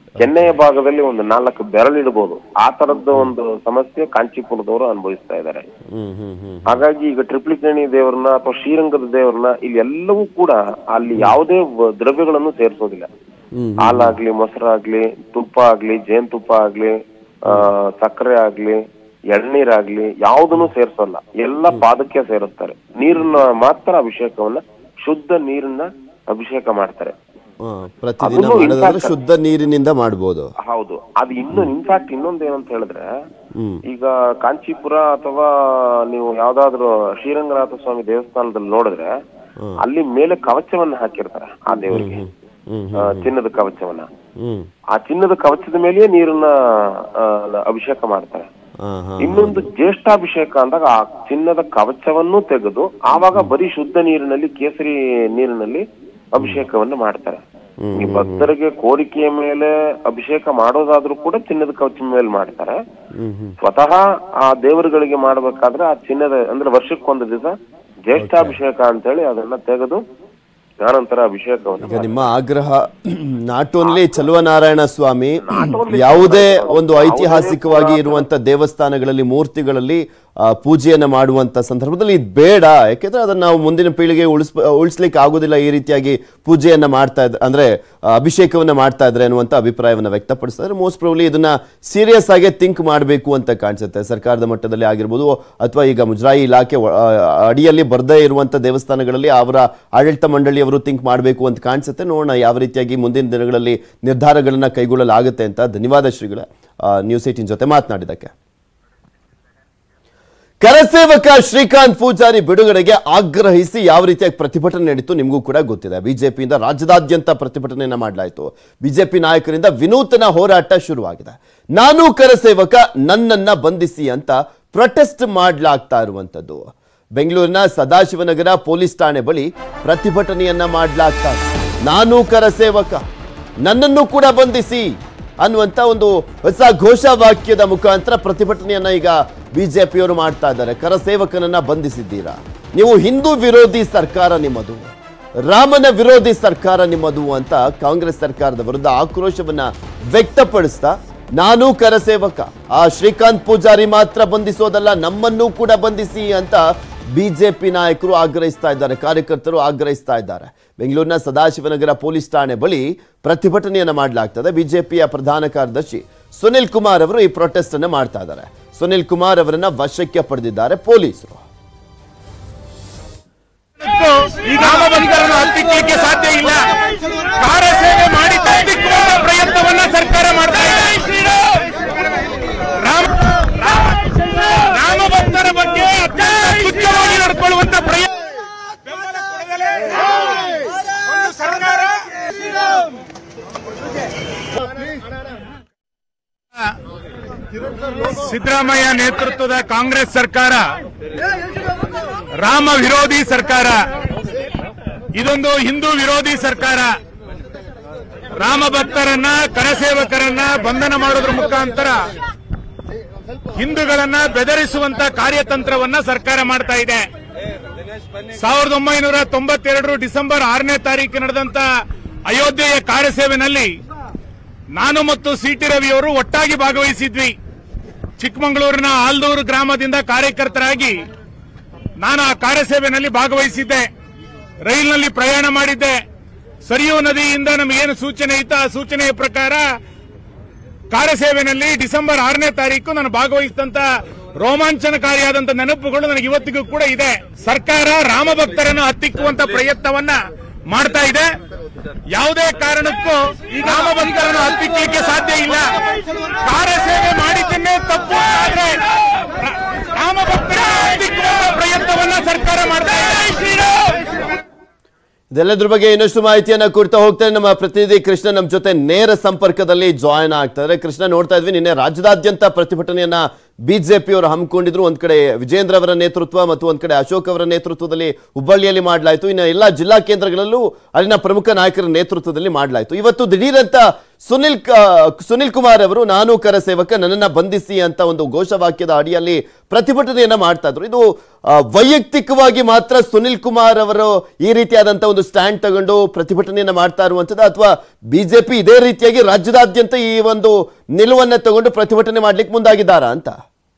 ಕೆನ್ನೆಯ ಭಾಗದಲ್ಲಿ ಒಂದು ನಾಲ್ಕು ಬೆರಳಿಡ್ಬೋದು ಆ ತರದ್ದು ಒಂದು ಸಮಸ್ಯೆ ಕಾಂಚೀಪುರದವರು ಅನುಭವಿಸ್ತಾ ಇದ್ದಾರೆ ಹ್ಮ್ ಹ್ಮ್ ಹ್ಮ್ ಹಾಗಾಗಿ ಈಗ ಟ್ರಿಪ್ಲಿಕೇಣಿ ದೇವರನ್ನ ಅಥವಾ ಶ್ರೀರಂಗದ ದೇವರನ್ನ ಇಲ್ಲಿ ಎಲ್ಲವೂ ಕೂಡ ಅಲ್ಲಿ ಯಾವುದೇ ವ- ದ್ರವ್ಯಗಳನ್ನು ಸೇರಿಸೋದಿಲ್ಲ ಹಾಲಾಗ್ಲಿ ಮೊಸರಾಗ್ಲಿ ತುಪ್ಪ ಆಗ್ಲಿ ಜೇನುತುಪ್ಪ ಆಗ್ಲಿ ಆ ಸಕ್ಕರೆ ಆಗ್ಲಿ ಎಳ್ನೀರಾಗ್ಲಿ ಯಾವುದನ್ನು ಸೇರಿಸೋಲ್ಲ ಎಲ್ಲ ಪಾದಕ್ಕೆ ಸೇರಿಸ್ತಾರೆ ನೀರನ್ನ ಮಾತ್ರ ಅಭಿಷೇಕವನ್ನ ಶುದ್ಧ ನೀರನ್ನ ಅಭಿಷೇಕ ಮಾಡ್ತಾರೆ ಹಾ, ಪ್ರತಿದಿನ ಅದನ್ನು ಮಾಡೋದಾದ್ರೆ infact- ಶುದ್ಧ ನೀರಿನಿಂದ ಮಾಡ್ಬೋದು ಹೌದು ಅದು ಇನ್ನು ಇನ್ಫ್ಯಾಕ್ಟ್ ಇನ್ನೊಂದು ಏನಂತ ಹೇಳಿದ್ರೆ ಹ್ಮ್ ಈಗ ಕಾಂಚೀಪುರ ಅಥವಾ ನೀವು ಯಾವ್ದಾದ್ರು ಶ್ರೀರಂಗನಾಥ ಸ್ವಾಮಿ ದೇವಸ್ಥಾನದಲ್ಲಿ ನೋಡಿದ್ರೆ ಅಲ್ಲಿ ಮೇಲೆ ಕವಚವನ್ನ ಹಾಕಿರ್ತಾರೆ ಆ ದೇವರಿಗೆ ಹ್ಮ್ ಆ, ಚಿನ್ನದ ಕವಚವನ್ನ ಹ್ಮ್ ಆ ಚಿನ್ನದ ಕವಚದ ಮೇಲೆಯೇ ನೀರನ್ನ ಆ, ಅಭಿಷೇಕ ಮಾಡ್ತಾರೆ ಹಾ ಹಾ ಇನ್ನೊಂದು ಜ್ಯೇಷ್ಠಾಭಿಷೇಕ ಅಂದಾಗ ಆ ಚಿನ್ನದ ಕವಚವನ್ನು ತೆಗೆದು ಆವಾಗ ಬರೀ ಶುದ್ಧ ನೀರಿನಲ್ಲಿ ಕೇಸರಿ ನೀರಿನಲ್ಲಿ ಅಭಿಷೇಕವನ್ನು ಮಾಡ್ತಾರೆ ಈ ಭಕ್ತರಿಗೆ ಕೋರಿಕೆಯ ಮೇಲೆ ಅಭಿಷೇಕ ಮಾಡೋದಾದ್ರೂ ಕೂಡ ಚಿನ್ನದ ಕವಚದ ಮೇಲೆ ಮಾಡ್ತಾರೆ ಹ್ಮ್ ಹ್ಮ್ ಸ್ವತಃ ಆ ದೇವರುಗಳಿಗೆ ಮಾಡ್ಬೇಕಾದ್ರೆ ಆ ಚಿನ್ನದ ಅಂದ್ರೆ ವರ್ಷಕ್ಕೊಂದು ದಿವಸ ಜ್ಯೇಷ್ಠಾಭಿಷೇಕ ಅಂತೇಳಿ ಅದನ್ನ ತೆಗೆದು ಆನಂತರ ಅಭಿಷೇಕವನ್ನು ಈಗ ನಿಮ್ಮ ಆಗ್ರಹ ನಾಟ್ ಓನ್ಲಿ ಚಲುವನಾರಾಯಣ ಸ್ವಾಮಿ ಯಾವುದೇ ಒಂದು ಐತಿಹಾಸಿಕವಾಗಿ ಇರುವಂತ ದೇವಸ್ಥಾನಗಳಲ್ಲಿ ಮೂರ್ತಿಗಳಲ್ಲಿ ಆ, ಪೂಜೆಯನ್ನ ಮಾಡುವಂತ ಸಂದರ್ಭದಲ್ಲಿ ಇದು ಬೇಡ ಯಾಕೆಂದ್ರೆ ಅದನ್ನ ನಾವು ಮುಂದಿನ ಪೀಳಿಗೆ ಉಳಿಸ್ ಉಳಿಸ್ಲಿಕ್ಕೆ ಆಗೋದಿಲ್ಲ ಈ ರೀತಿಯಾಗಿ ಪೂಜೆಯನ್ನ ಮಾಡ್ತಾ ಇದ್ರೆ ಅಂದ್ರೆ ಆ, ಅಭಿಷೇಕವನ್ನ ಮಾಡ್ತಾ ಇದ್ರೆ ಅನ್ನುವಂತ ಅಭಿಪ್ರಾಯವನ್ನ ವ್ಯಕ್ತಪಡಿಸಿದ್ರೆ ಮೋಸ್ಟ್ ಪ್ರಾಬ್ಲಿ ಇದನ್ನ ಸೀರಿಯಸ್ ಆಗಿ ಥಿಂಕ್ ಮಾಡಬೇಕು ಅಂತ ಕಾಣಿಸುತ್ತೆ ಸರ್ಕಾರದ ಮಟ್ಟದಲ್ಲಿ ಆಗಿರ್ಬೋದು ಅಥವಾ ಈಗ ಮುಜರಾಯಿ ಇಲಾಖೆ ಒ- ಆ, ಅಡಿಯಲ್ಲಿ ಬರ್ದೇ ಇರುವಂತ ದೇವಸ್ಥಾನಗಳಲ್ಲಿ ಅವರ ಆಡಳಿತ ಮಂಡಳಿಯವರು ಥಿಂಕ್ ಮಾಡಬೇಕು ಅಂತ ಕಾಣಿಸುತ್ತೆ ನೋಡೋಣ ಯಾವ ರೀತಿಯಾಗಿ ಮುಂದಿನ ದಿನಗಳಲ್ಲಿ ನಿರ್ಧಾರಗಳನ್ನ ಕೈಗೊಳ್ಳಲಾಗುತ್ತೆ ಅಂತ ಧನ್ಯವಾದ ಶ್ರೀಗಳ ನ್ಯೂಸ್ ಏಟಿನ್ ಜೊತೆ ಮಾತನಾಡಿದಕ್ಕೆ ಕರಸೇವಕ ಶ್ರೀಕಾಂತ್ ಪೂಜಾರಿ ಬಿಡುಗಡೆಗೆ ಆಗ್ರಹಿಸಿ ಯಾವ ರೀತಿಯಾಗಿ ಪ್ರತಿಭಟನೆ ನಡೀತು ನಿಮಗೂ ಕೂಡ ಗೊತ್ತಿದೆ ಬಿಜೆಪಿಯಿಂದ ರಾಜ್ಯದಾದ್ಯಂತ ಪ್ರತಿಭಟನೆಯನ್ನ ಮಾಡಲಾಯಿತು ಬಿಜೆಪಿ ನಾಯಕರಿಂದ ವಿನೂತನ ಹೋರಾಟ ಶುರುವಾಗಿದೆ ನಾನು ಕರಸೇವಕ ನನ್ನನ್ನ ಬಂಧಿಸಿ ಅಂತ ಪ್ರೊಟೆಸ್ಟ್ ಮಾಡಲಾಗ್ತಾ ಇರುವಂತದ್ದು ಬೆಂಗಳೂರಿನ ಸದಾಶಿವನಗರ ಪೊಲೀಸ್ ಠಾಣೆ ಬಳಿ ಪ್ರತಿಭಟನೆಯನ್ನ ಮಾಡಲಾಗ್ತಾ ಇದೆ ನಾನು ಕರಸೇವಕ ನನ್ನನ್ನು ಕೂಡ ಬಂಧಿಸಿ ಅನ್ನುವಂತ ಒಂದು ಹೊಸ ಘೋಷವಾಕ್ಯದ ಮುಖಾಂತರ ಪ್ರತಿಭಟನೆಯನ್ನ ಈಗ ಬಿಜೆಪಿಯವರು ಮಾಡ್ತಾ ಇದ್ದಾರೆ ಕರಸೇವಕನನ್ನ ಬಂಧಿಸಿದ್ದೀರಾ ನೀವು ಹಿಂದೂ ವಿರೋಧಿ ಸರ್ಕಾರ ನಿಮ್ಮದು ರಾಮನ ವಿರೋಧಿ ಸರ್ಕಾರ ನಿಮ್ಮದು ಅಂತ ಕಾಂಗ್ರೆಸ್ ಸರ್ಕಾರದ ವಿರುದ್ಧ ಆಕ್ರೋಶವನ್ನ ವ್ಯಕ್ತಪಡಿಸ್ತಾ ನಾನು ಕರಸೇವಕ ಆ ಶ್ರೀಕಾಂತ್ ಪೂಜಾರಿ ಮಾತ್ರ ಬಂಧಿಸೋದಲ್ಲ ನಮ್ಮನ್ನೂ ಕೂಡ ಬಂಧಿಸಿ ಅಂತ ಬಿಜೆಪಿ ನಾಯಕರು ಆಗ್ರಹಿಸ್ತಾ ಇದ್ದಾರೆ ಕಾರ್ಯಕರ್ತರು ಆಗ್ರಹಿಸ್ತಾ ಇದ್ದಾರೆ ಬೆಂಗಳೂರಿನ ಸದಾಶಿವನಗರ ಪೊಲೀಸ್ ಠಾಣೆ ಬಳಿ ಪ್ರತಿಭಟನೆಯನ್ನ ಮಾಡಲಾಗ್ತದೆ ಬಿಜೆಪಿಯ ಪ್ರಧಾನ ಕಾರ್ಯದರ್ಶಿ ಸುನಿಲ್ ಕುಮಾರ್ ಅವರು ಈ ಪ್ರೊಟೆಸ್ಟ್ ಅನ್ನ ಮಾಡ್ತಾ ಇದ್ದಾರೆ ಸುನಿಲ್ ಕುಮಾರ್ ಅವರನ್ನ ವಶಕ್ಕೆ ಪಡೆದಿದ್ದಾರೆ ಪೊಲೀಸರು ಈ ನಾಮಬಂಧರನ್ನು ಹತ್ತಿಕ್ಕಲಿಕ್ಕೆ ಸಾಧ್ಯ ಇಲ್ಲ ಕಾರ್ಯಸೇವೆ ಮಾಡಿ ತಪ್ಪಿಕ್ಕುವ ಪ್ರಯತ್ನವನ್ನ ಸರ್ಕಾರ ಮಾಡ್ತಾ ಇದೆ ರಾಮ ರಾಮ- ನಾಮಬಂಧರ ಬಗ್ಗೆ ಅತ್ಯಂತ ತುಚ್ಛವಾಗಿ ನಡ್ಕೊಳ್ಳುವಂತ ಪ್ರಯತ್ನ ಬೆಂಬಲ ಕೊಡದಲೇ ಒಂದು ಸರ್ಕಾರ ಸಿದ್ದರಾಮಯ್ಯ ನೇತೃತ್ವದ ಕಾಂಗ್ರೆಸ್ ಸರ್ಕಾರ ರಾಮ ವಿರೋಧಿ ಸರ್ಕಾರ ಇದೊಂದು ಹಿಂದೂ ವಿರೋಧಿ ಸರ್ಕಾರ ರಾಮ ಭಕ್ತರನ್ನ ಕರಸೇವಕರನ್ನ ಬಂಧನ ಮಾಡೋದ್ರ ಮುಖಾಂತರ ಹಿಂದೂಗಳನ್ನ ಬೆದರಿಸುವಂತ ಕಾರ್ಯತಂತ್ರವನ್ನ ಸರ್ಕಾರ ಮಾಡ್ತಾ ಇದೆ ಸಾವಿರದ ಒಂಬೈನೂರ ತೊಂಬತ್ತೆರಡು ಡಿಸೆಂಬರ್ ಆರನೇ ತಾರೀಕು ನಡೆದಂತ ಅಯೋಧ್ಯೆಯ ಕಾರ್ಯಸೇವೆನಲ್ಲಿ ನಾನು ಮತ್ತು ಸಿಟಿ ರವಿಯವರು ಒಟ್ಟಾಗಿ ಭಾಗವಹಿಸಿದ್ವಿ ಚಿಕ್ಕಮಗಳೂರಿನ ಆಲ್ದೂರು ಗ್ರಾಮದಿಂದ ಕಾರ್ಯಕರ್ತರಾಗಿ ನಾನು ಆ ಕಾರ್ಯಸೇವೆನಲ್ಲಿ ಭಾಗವಹಿಸಿದ್ದೆ ರೈಲಿನಲ್ಲಿ ಪ್ರಯಾಣ ಮಾಡಿದ್ದೆ ಸರಿಯೂ ನದಿಯಿಂದ ನಮಗೇನು ಸೂಚನೆ ಇತ್ತು ಆ ಸೂಚನೆಯ ಪ್ರಕಾರ ಕಾರ್ಯಸೇವೆನಲ್ಲಿ ಡಿಸೆಂಬರ್ ಆರನೇ ತಾರೀಕು ನಾನು ಭಾಗವಹಿಸಿದಂತ ರೋಮಾಂಚನಕಾರಿಯಾದಂತ ನೆನಪುಗಳು ನನಗೆ ಇವತ್ತಿಗೂ ಕೂಡ ಇದೆ ಸರ್ಕಾರ ರಾಮ ಭಕ್ತರನ್ನು ಹತ್ತಿಕ್ಕುವಂತ ಪ್ರಯತ್ನವನ್ನ ಮಾಡ್ತಾ ಇದೆ ಯಾವುದೇ ಕಾರಣಕ್ಕೂ ಈ ರಾಮ ಭಕ್ತರನ್ನು ಹತ್ತಿಕ್ಕಲಿಕ್ಕೆ ಸಾಧ್ಯ ಇಲ್ಲ ಕಾರ್ಯಸೇವೆ ಮಾಡಿದ್ದನ್ನೇ ತಪ್ಪು ಆದ್ರೆ ರ- ರಾಮ ಭಕ್ತರನ್ನು ಹತ್ತಿಕ್ಕುವಂತ ಪ್ರಯತ್ನವನ್ನ ಸರ್ಕಾರ ಮಾಡ್ತಾ ಇದೆ ಇದೆಲ್ಲದ್ರ ಬಗ್ಗೆ ಇನ್ನಷ್ಟು ಮಾಹಿತಿಯನ್ನ ಕೊಡ್ತಾ ಹೋಗ್ತಾರೆ ನಮ್ಮ ಪ್ರತಿನಿಧಿ ಕೃಷ್ಣ ನಮ್ಮ ಜೊತೆ ನೇರ ಸಂಪರ್ಕದಲ್ಲಿ ಜಾಯಿನ್ ಆಗ್ತಾರೆ ಕೃಷ್ಣ ನೋಡ್ತಾ ಇದ್ವಿ ನಿನ್ನೆ ರಾಜ್ಯದಾದ್ಯಂತ ಪ್ರತಿಭಟನೆಯನ್ನ ಬಿಜೆಪಿಯವರು ಹಮ್ಮಿಕೊಂಡಿದ್ರು ಒಂದ್ ಕಡೆ ವಿಜೇಂದ್ರ ಅವರ ನೇತೃತ್ವ ಮತ್ತು ಒಂದ್ ಕಡೆ ಅಶೋಕ್ ಅವರ ನೇತೃತ್ವದಲ್ಲಿ ಹುಬ್ಬಳ್ಳಿಯಲ್ಲಿ ಮಾಡಲಾಯಿತು ಇನ್ನು ಎಲ್ಲ ಜಿಲ್ಲಾ ಕೇಂದ್ರಗಳಲ್ಲೂ ಅಲ್ಲಿನ ಪ್ರಮುಖ ನಾಯಕರ ನೇತೃತ್ವದಲ್ಲಿ ಮಾಡಲಾಯಿತು ಇವತ್ತು ದಿಢೀರಂತ ಸುನಿಲ್ ಕ- ಸುನಿಲ್ ಕುಮಾರ್ ಅವರು ನಾನು ಕರ ಸೇವಕ ನನ್ನನ್ನ ಬಂಧಿಸಿ ಅಂತ ಒಂದು ಘೋಷವಾಕ್ಯದ ಅಡಿಯಲ್ಲಿ ಪ್ರತಿಭಟನೆಯನ್ನ ಮಾಡ್ತಾ ಇದ್ರು ಇದು ಆ, ವೈಯಕ್ತಿಕವಾಗಿ ಮಾತ್ರ ಸುನಿಲ್ ಕುಮಾರ್ ಅವರು ಈ ರೀತಿಯಾದಂತ ಒಂದು ಸ್ಟ್ಯಾಂಡ್ ತಗೊಂಡು ಪ್ರತಿಭಟನೆಯನ್ನ ಮಾಡ್ತಾ ಇರುವಂತದ್ದು ಅಥವಾ ಬಿಜೆಪಿ ಇದೇ ರೀತಿಯಾಗಿ ರಾಜ್ಯದಾದ್ಯಂತ ಈ ಒಂದು ನಿಲುವನ್ನ ತಗೊಂಡು ಪ್ರತಿಭಟನೆ ಮಾಡ್ಲಿಕ್ಕೆ ಮುಂದಾಗಿದ್ದಾರಾ ಅಂತ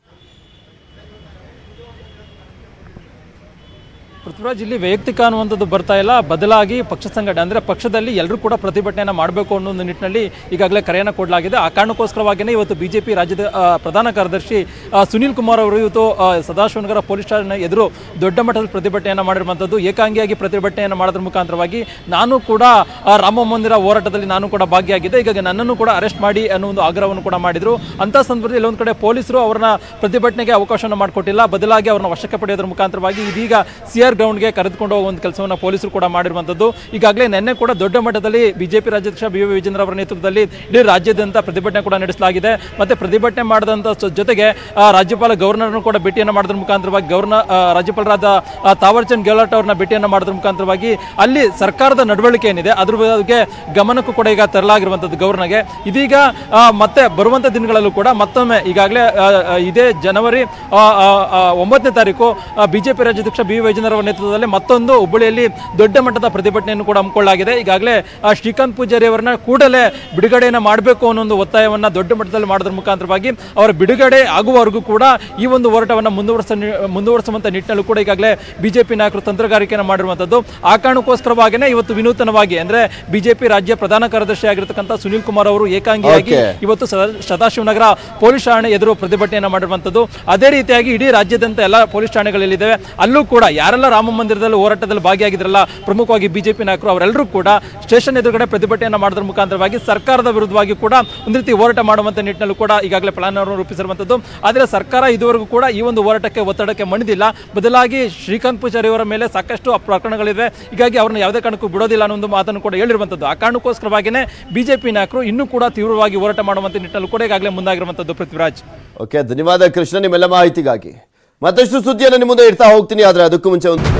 ಪೃಥ್ವಿರಾಜ್ ಇಲ್ಲಿ ವೈಯಕ್ತಿಕ ಅನ್ನುವಂಥದ್ದು ಬರ್ತಾ ಇಲ್ಲ ಬದಲಾಗಿ ಪಕ್ಷ ಸಂಘಟನೆ ಅಂದ್ರೆ ಪಕ್ಷದಲ್ಲಿ ಎಲ್ಲರೂ ಕೂಡ ಪ್ರತಿಭಟನೆಯನ್ನ ಮಾಡಬೇಕು ಅನ್ನೋ ಒಂದು ನಿಟ್ಟಿನಲ್ಲಿ ಈಗಾಗಲೇ ಕರೆಯನ್ನು ಕೊಡಲಾಗಿದೆ ಆ ಕಾರಣಕ್ಕೋಸ್ಕರವಾಗಿಯೇ ಇವತ್ತು ಬಿಜೆಪಿ ರಾಜ್ಯದ ಆ, ಪ್ರಧಾನ ಕಾರ್ಯದರ್ಶಿ ಆ, ಸುನೀಲ್ ಕುಮಾರ್ ಅವರು ಇವತ್ತು ಆ, ಸದಾಶಿವನಗರ ಪೊಲೀಸ್ ಠಾಣೆ ಎದುರು ದೊಡ್ಡ ಮಟ್ಟದ ಪ್ರತಿಭಟನೆಯನ್ನು ಮಾಡಿರುವಂಥದ್ದು ಏಕಾಂಗಿಯಾಗಿ ಪ್ರತಿಭಟನೆಯನ್ನು ಮಾಡೋದ್ರ ಮುಖಾಂತರವಾಗಿ ನಾನು ಕೂಡ ಆ, ರಾಮ ಮಂದಿರ ಹೋರಾಟದಲ್ಲಿ ನಾನು ಕೂಡ ಭಾಗಿಯಾಗಿದ್ದೆ ಹೀಗಾಗಿ ನನ್ನನ್ನು ಕೂಡ ಅರೆಸ್ಟ್ ಮಾಡಿ ಅನ್ನೋ ಒಂದು ಆಗ್ರಹವನ್ನು ಕೂಡ ಮಾಡಿದ್ರು ಅಂತ ಸಂದರ್ಭದಲ್ಲಿ ಎಲ್ಲೊಂದು ಕಡೆ ಪೊಲೀಸರು ಅವರನ್ನ ಪ್ರತಿಭಟನೆಗೆ ಅವಕಾಶವನ್ನು ಮಾಡಿಕೊಟ್ಟಿಲ್ಲ ಬದಲಾಗಿ ಅವರನ್ನ ವಶಕ್ಕೆ ಪಡೆಯೋದ್ರ ಮುಖಾಂತರವಾಗಿ ಇದೀಗ ಸಿ ಆರ್ ಗ್ರೌಂಡ್ಗೆ ಕರೆದುಕೊಂಡು ಹೋಗುವ ಒಂದು ಕೆಲಸವನ್ನು ಪೊಲೀಸರು ಕೂಡ ಮಾಡಿರುವಂಥದ್ದು ಈಗಾಗಲೇ ನಿನ್ನೆ ಕೂಡ ದೊಡ್ಡ ಮಟ್ಟದಲ್ಲಿ ಬಿಜೆಪಿ ರಾಜ್ಯಾಧ್ಯಕ್ಷ ಬಿ ವಿ ವಿಜೇಂದ್ರ ಅವರ ನೇತೃತ್ವದಲ್ಲಿ ಇಡೀ ರಾಜ್ಯಾದ್ಯಂತ ಪ್ರತಿಭಟನೆ ಕೂಡ ನಡೆಸಲಾಗಿದೆ ಮತ್ತೆ ಪ್ರತಿಭಟನೆ ಮಾಡಿದಂಥ ಸ- ಜೊತೆಗೆ ಆ, ರಾಜ್ಯಪಾಲ ಗವರ್ನರ್ನು ಕೂಡ ಭೇಟಿಯನ್ನು ಮಾಡೋದ್ರ ಮುಖಾಂತರವಾಗಿ ಗವರ್ನರ್ ಆ, ರಾಜ್ಯಪಾಲರಾದ ಆ, ತಾವರ್ಚಂದ್ ಗೆಹ್ಲೋಟ್ ಅವ್ರನ್ನ ಭೇಟಿಯನ್ನು ಮಾಡೋದ್ರ ಮುಖಾಂತರವಾಗಿ ಅಲ್ಲಿ ಸರ್ಕಾರದ ನಡವಳಿಕೆ ಏನಿದೆ ಅದ್ರ ಬಗ್ಗೆ ಗಮನಕ್ಕೂ ಕೂಡ ಈಗ ತರಲಾಗಿರುವಂಥದ್ದು ಗವರ್ನರ್ಗೆ ಇದೀಗ ಆ, ಮತ್ತೆ ಬರುವಂಥ ದಿನಗಳಲ್ಲೂ ಕೂಡ ಮತ್ತೊಮ್ಮೆ ಈಗಾಗಲೇ ಆ, ಆ, ಇದೇ ಜನವರಿ ಆ, ಆ, ಆ, ಒಂಬತ್ತನೇ ತಾರೀಕು ಬಿಜೆಪಿ ರಾಜ್ಯಾಧ್ಯಕ್ಷ ಬಿ ವೈಜೇಂದ್ರ ಅವರ ನೇತೃತ್ವದಲ್ಲಿ ಮತ್ತೊಂದು ಹುಬ್ಬಳ್ಳಿಯಲ್ಲಿ ದೊಡ್ಡ ಮಟ್ಟದ ಪ್ರತಿಭಟನೆಯನ್ನು ಕೂಡ ಹಮ್ಮಿಕೊಳ್ಳಲಾಗಿದೆ ಈಗಾಗಲೇ ಆ, ಶ್ರೀಕಾಂತ್ ಪೂಜಾರಿ ಅವರನ್ನ ಕೂಡಲೇ ಬಿಡುಗಡೆಯನ್ನು ಮಾಡಬೇಕು ಅನ್ನೋ ಒಂದು ಒತ್ತಾಯವನ್ನ ದೊಡ್ಡ ಮಟ್ಟದಲ್ಲಿ ಮಾಡೋದ್ರ ಮುಖಾಂತರವಾಗಿ ಅವರ ಬಿಡುಗಡೆ ಆಗುವವರೆಗೂ ಕೂಡ ಈ ಒಂದು ಹೋರಾಟವನ್ನು ಮುಂದುವರಿಸ ಮುಂದುವರಿಸುವಂತ ನಿಟ್ಟಿನಲ್ಲೂ ಕೂಡ ಈಗಾಗಲೇ ಬಿಜೆಪಿ ನಾಯಕರು ತಂತ್ರಗಾರಿಕೆಯನ್ನು ಮಾಡಿರುವಂತದ್ದು ಆ ಕಾರಣಕ್ಕೋಸ್ಕರವಾಗಿಯೇ ಇವತ್ತು ವಿನೂತನವಾಗಿ ಅಂದ್ರೆ ಬಿಜೆಪಿ ರಾಜ್ಯ ಪ್ರಧಾನ ಕಾರ್ಯದರ್ಶಿ ಆಗಿರತಕ್ಕಂಥ ಸುನಿಲ್ ಕುಮಾರ್ ಅವರು ಏಕಾಂಗಿಯಾಗಿ Okay. ಇವತ್ತು ಸದಾ- ಸದಾಶಿವನಗರ ಪೊಲೀಸ್ ಠಾಣೆ ಎದುರು ಪ್ರತಿಭಟನೆಯನ್ನು ಮಾಡಿರುವಂತದ್ದು ಅದೇ ರೀತಿಯಾಗಿ ಇಡೀ ರಾಜ್ಯಾದ್ಯಂತ ಎಲ್ಲ ಪೊಲೀಸ್ ಠಾಣೆಗಳಲ್ಲಿದ್ದಾವೆ ಅಲ್ಲೂ ಕೂಡ ಯಾರೆಲ್ಲ ರಾಮ ಮಂದಿರದಲ್ಲಿ ಹೋರಾಟದಲ್ಲಿ ಭಾಗಿಯಾಗಿದ್ರಲ್ಲ ಪ್ರಮುಖವಾಗಿ ಬಿಜೆಪಿ ನಾಯಕರು ಅವರೆಲ್ಲರೂ ಕೂಡ ಸ್ಟೇಷನ್ ಎದುರುಗಡೆ ಪ್ರತಿಭಟನೆಯನ್ನು ಮಾಡೋದ್ರ ಮುಖಾಂತರವಾಗಿ ಸರ್ಕಾರದ ವಿರುದ್ಧವಾಗಿ ಕೂಡ ಒಂದು ರೀತಿ ಹೋರಾಟ ಮಾಡುವಂತ ನಿಟ್ಟಿನಲ್ಲೂ ಕೂಡ ಈಗಾಗಲೇ ಪ್ಲಾನ್ ಅನ್ನು ರೂಪಿಸಿರುವಂತದ್ದು ಆದರೆ ಸರ್ಕಾರ ಇದುವರೆಗೂ ಕೂಡ ಈ ಒಂದು ಹೋರಾಟಕ್ಕೆ ಒತ್ತಡಕ್ಕೆ ಮಣಿದಿಲ್ಲ ಬದಲಾಗಿ ಶ್ರೀಕಾಂತ್ ಪೂಜಾರಿ ಅವರ ಮೇಲೆ ಸಾಕಷ್ಟು ಪ್ರಕರಣಗಳಿವೆ ಹೀಗಾಗಿ ಅವ್ರನ್ನ ಯಾವುದೇ ಕಾರಣಕ್ಕೂ ಬಿಡೋದಿಲ್ಲ ಅನ್ನೋ ಒಂದು ಮಾತನ್ನು ಕೂಡ ಹೇಳಿರುವಂತದ್ದು ಆ ಕಾರಣಕ್ಕೋಸ್ಕರವಾಗಿಯೇ ಬಿಜೆಪಿ ನಾಯಕರು ಇನ್ನೂ ಕೂಡ ತೀವ್ರವಾಗಿ ಹೋರಾಟ ಮಾಡುವಂತ ನಿಟ್ಟಿನಲ್ಲೂ ಕೂಡ ಈಗಾಗಲೇ ಮುಂದಾಗಿರುವಂತದ್ದು ಪೃಥ್ವಿರಾಜ್ ಓಕೆ ಧನ್ಯವಾದ ಕೃಷ್ಣ ನಿಮ್ಮೆಲ್ಲ ಮಾಹಿತಿಗಾಗಿ ಮತ್ತಷ್ಟು ಸುದ್ದಿಯನ್ನು ನಿಮ್ಮ ಮುಂದೆ ಇಡ್ತಾ ಹೋಗ್ತೀನಿ ಆದ್ರೆ ಅದಕ್ಕೂ ಮುಂಚೆ ಒಂದು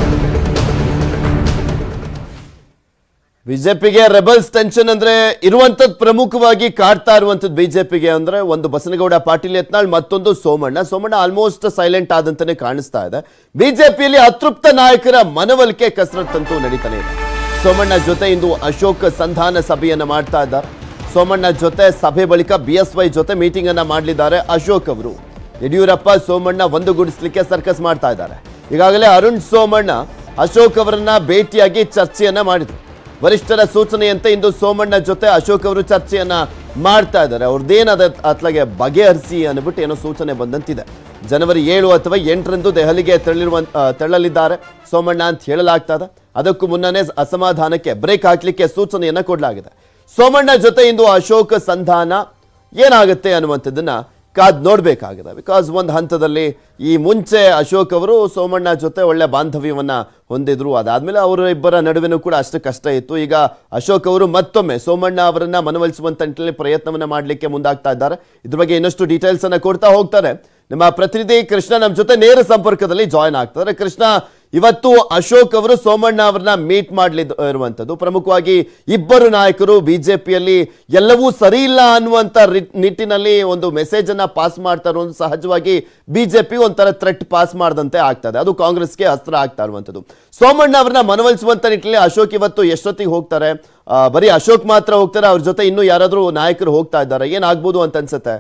ಬಿಜೆಪಿಗೆ ರೆಬಲ್ಸ್ ಟೆನ್ಷನ್ ಅಂದ್ರೆ ಇರುವಂತದ್ದು ಪ್ರಮುಖವಾಗಿ ಕಾಡ್ತಾ ಇರುವಂತದ್ದು ಬಿಜೆಪಿಗೆ ಅಂದ್ರೆ ಒಂದು ಬಸನಗೌಡ ಪಾಟೀಲ್ ಯತ್ನಾಳ್ ಮತ್ತೊಂದು ಸೋಮಣ್ಣ ಸೋಮಣ್ಣ ಆಲ್ಮೋಸ್ಟ್ ಸೈಲೆಂಟ್ ಆದಂತಾನೆ ಕಾಣಿಸ್ತಾ ಇದೆ ಬಿಜೆಪಿಯಲ್ಲಿ ಅತೃಪ್ತ ನಾಯಕರ ಮನವೊಲಿಕೆ ಕಸರತ್ತಂತೂ ನಡೀತಾನೆ ಇದೆ ಸೋಮಣ್ಣ ಜೊತೆ ಇಂದು ಅಶೋಕ್ ಸಂಧಾನ ಸಭೆಯನ್ನ ಮಾಡ್ತಾ ಇದ್ದಾರೆ ಸೋಮಣ್ಣ ಜೊತೆ ಸಭೆ ಬಳಿಕ ಬಿ ಎಸ್ ವೈ ಜೊತೆ ಮೀಟಿಂಗ್ ಅನ್ನ ಮಾಡಲಿದ್ದಾರೆ ಅಶೋಕ್ ಅವರು ಯಡಿಯೂರಪ್ಪ ಸೋಮಣ್ಣ ಒಂದುಗೂಡಿಸ್ಲಿಕ್ಕೆ ಸರ್ಕಸ್ ಮಾಡ್ತಾ ಇದ್ದಾರೆ ಈಗಾಗಲೇ ಅರುಣ್ ಸೋಮಣ್ಣ ಅಶೋಕ್ ಅವರನ್ನ ಭೇಟಿಯಾಗಿ ಚರ್ಚೆಯನ್ನ ಮಾಡಿದ್ರು ವರಿಷ್ಠರ ಸೂಚನೆಯಂತೆ ಇಂದು ಸೋಮಣ್ಣ ಜೊತೆ ಅಶೋಕ್ ಅವರು ಚರ್ಚೆಯನ್ನ ಮಾಡ್ತಾ ಇದ್ದಾರೆ ಅವ್ರದ್ದೇನದ ಅತ್ಲಾಗೆ ಬಗೆಹರಿಸಿ ಅಂದ್ಬಿಟ್ಟು ಏನೋ ಸೂಚನೆ ಬಂದಂತಿದೆ ಜನವರಿ ಏಳು ಅಥವಾ ಎಂಟರಂದು ದೆಹಲಿಗೆ ತೆರಳಿರುವ ಆ, ತೆರಳಲಿದ್ದಾರೆ ಸೋಮಣ್ಣ ಅಂತ ಹೇಳಲಾಗ್ತಾ ಇದೆ ಅದಕ್ಕೂ ಮುನ್ನನೇ ಅಸಮಾಧಾನಕ್ಕೆ ಬ್ರೇಕ್ ಹಾಕ್ಲಿಕ್ಕೆ ಸೂಚನೆಯನ್ನ ಕೊಡಲಾಗಿದೆ ಸೋಮಣ್ಣ ಜೊತೆ ಇಂದು ಅಶೋಕ್ ಸಂಧಾನ ಏನಾಗುತ್ತೆ ಅನ್ನುವಂಥದ್ದನ್ನ ಕಾದ್ ನೋಡ್ಬೇಕಾಗಿದೆ ಬಿಕಾಸ್ ಒಂದು ಹಂತದಲ್ಲಿ ಈ ಮುಂಚೆ ಅಶೋಕ್ ಅವರು ಸೋಮಣ್ಣ ಜೊತೆ ಒಳ್ಳೆ ಬಾಂಧವ್ಯವನ್ನ ಹೊಂದಿದ್ರು ಅದಾದ್ಮೇಲೆ ಅವರ ಇಬ್ಬರ ನಡುವೆನೂ ಕೂಡ ಅಷ್ಟು ಕಷ್ಟ ಇತ್ತು ಈಗ ಅಶೋಕ್ ಅವರು ಮತ್ತೊಮ್ಮೆ ಸೋಮಣ್ಣ ಅವರನ್ನ ಮನವೊಲಿಸುವಂತ ನಿಟ್ಟಿನಲ್ಲಿ ಪ್ರಯತ್ನವನ್ನ ಮಾಡಲಿಕ್ಕೆ ಮುಂದಾಗ್ತಾ ಇದ್ದಾರೆ ಇದ್ರ ಬಗ್ಗೆ ಇನ್ನಷ್ಟು ಡೀಟೇಲ್ಸ್ ಅನ್ನ ಕೊಡ್ತಾ ಹೋಗ್ತಾರೆ ನಮ್ಮ ಪ್ರತಿನಿಧಿ ಕೃಷ್ಣ ನಮ್ಮ ಜೊತೆ ನೇರ ಸಂಪರ್ಕದಲ್ಲಿ ಜಾಯ್ನ್ ಆಗ್ತಾರೆ ಕೃಷ್ಣ ಇವತ್ತು ಅಶೋಕ್ ಅವರು ಸೋಮಣ್ಣ ಅವರನ್ನ ಮೀಟ್ ಮಾಡ್ಲಿದ್ ಇರುವಂತದ್ದು ಪ್ರಮುಖವಾಗಿ ಇಬ್ಬರು ನಾಯಕರು ಬಿಜೆಪಿಯಲ್ಲಿ ಎಲ್ಲವೂ ಸರಿ ಇಲ್ಲ ಅನ್ನುವಂತ ರಿ- ನಿಟ್ಟಿನಲ್ಲಿ ಒಂದು ಮೆಸೇಜ್ ಅನ್ನ ಪಾಸ್ ಮಾಡ್ತಾ ಇರುವುದು ಸಹಜವಾಗಿ ಬಿಜೆಪಿ ಒಂಥರ ಥ್ರೆಟ್ ಪಾಸ್ ಮಾಡದಂತೆ ಆಗ್ತದೆ ಅದು ಕಾಂಗ್ರೆಸ್ಗೆ ಅಸ್ತ್ರ ಆಗ್ತಾ ಇರುವಂತದ್ದು ಸೋಮಣ್ಣ ಅವರನ್ನ ಮನವೊಲಿಸುವಂತ ನಿಟ್ಟಿನಲ್ಲಿ ಅಶೋಕ್ ಇವತ್ತು ಎಷ್ಟೊತ್ತಿಗೆ ಹೋಗ್ತಾರೆ ಆ, ಬರೀ ಅಶೋಕ್ ಮಾತ್ರ ಹೋಗ್ತಾರೆ ಅವ್ರ ಜೊತೆ ಇನ್ನೂ ಯಾರಾದ್ರೂ ನಾಯಕರು ಹೋಗ್ತಾ ಇದ್ದಾರೆ ಏನಾಗ್ಬೋದು ಅಂತ ಅನ್ಸುತ್ತೆ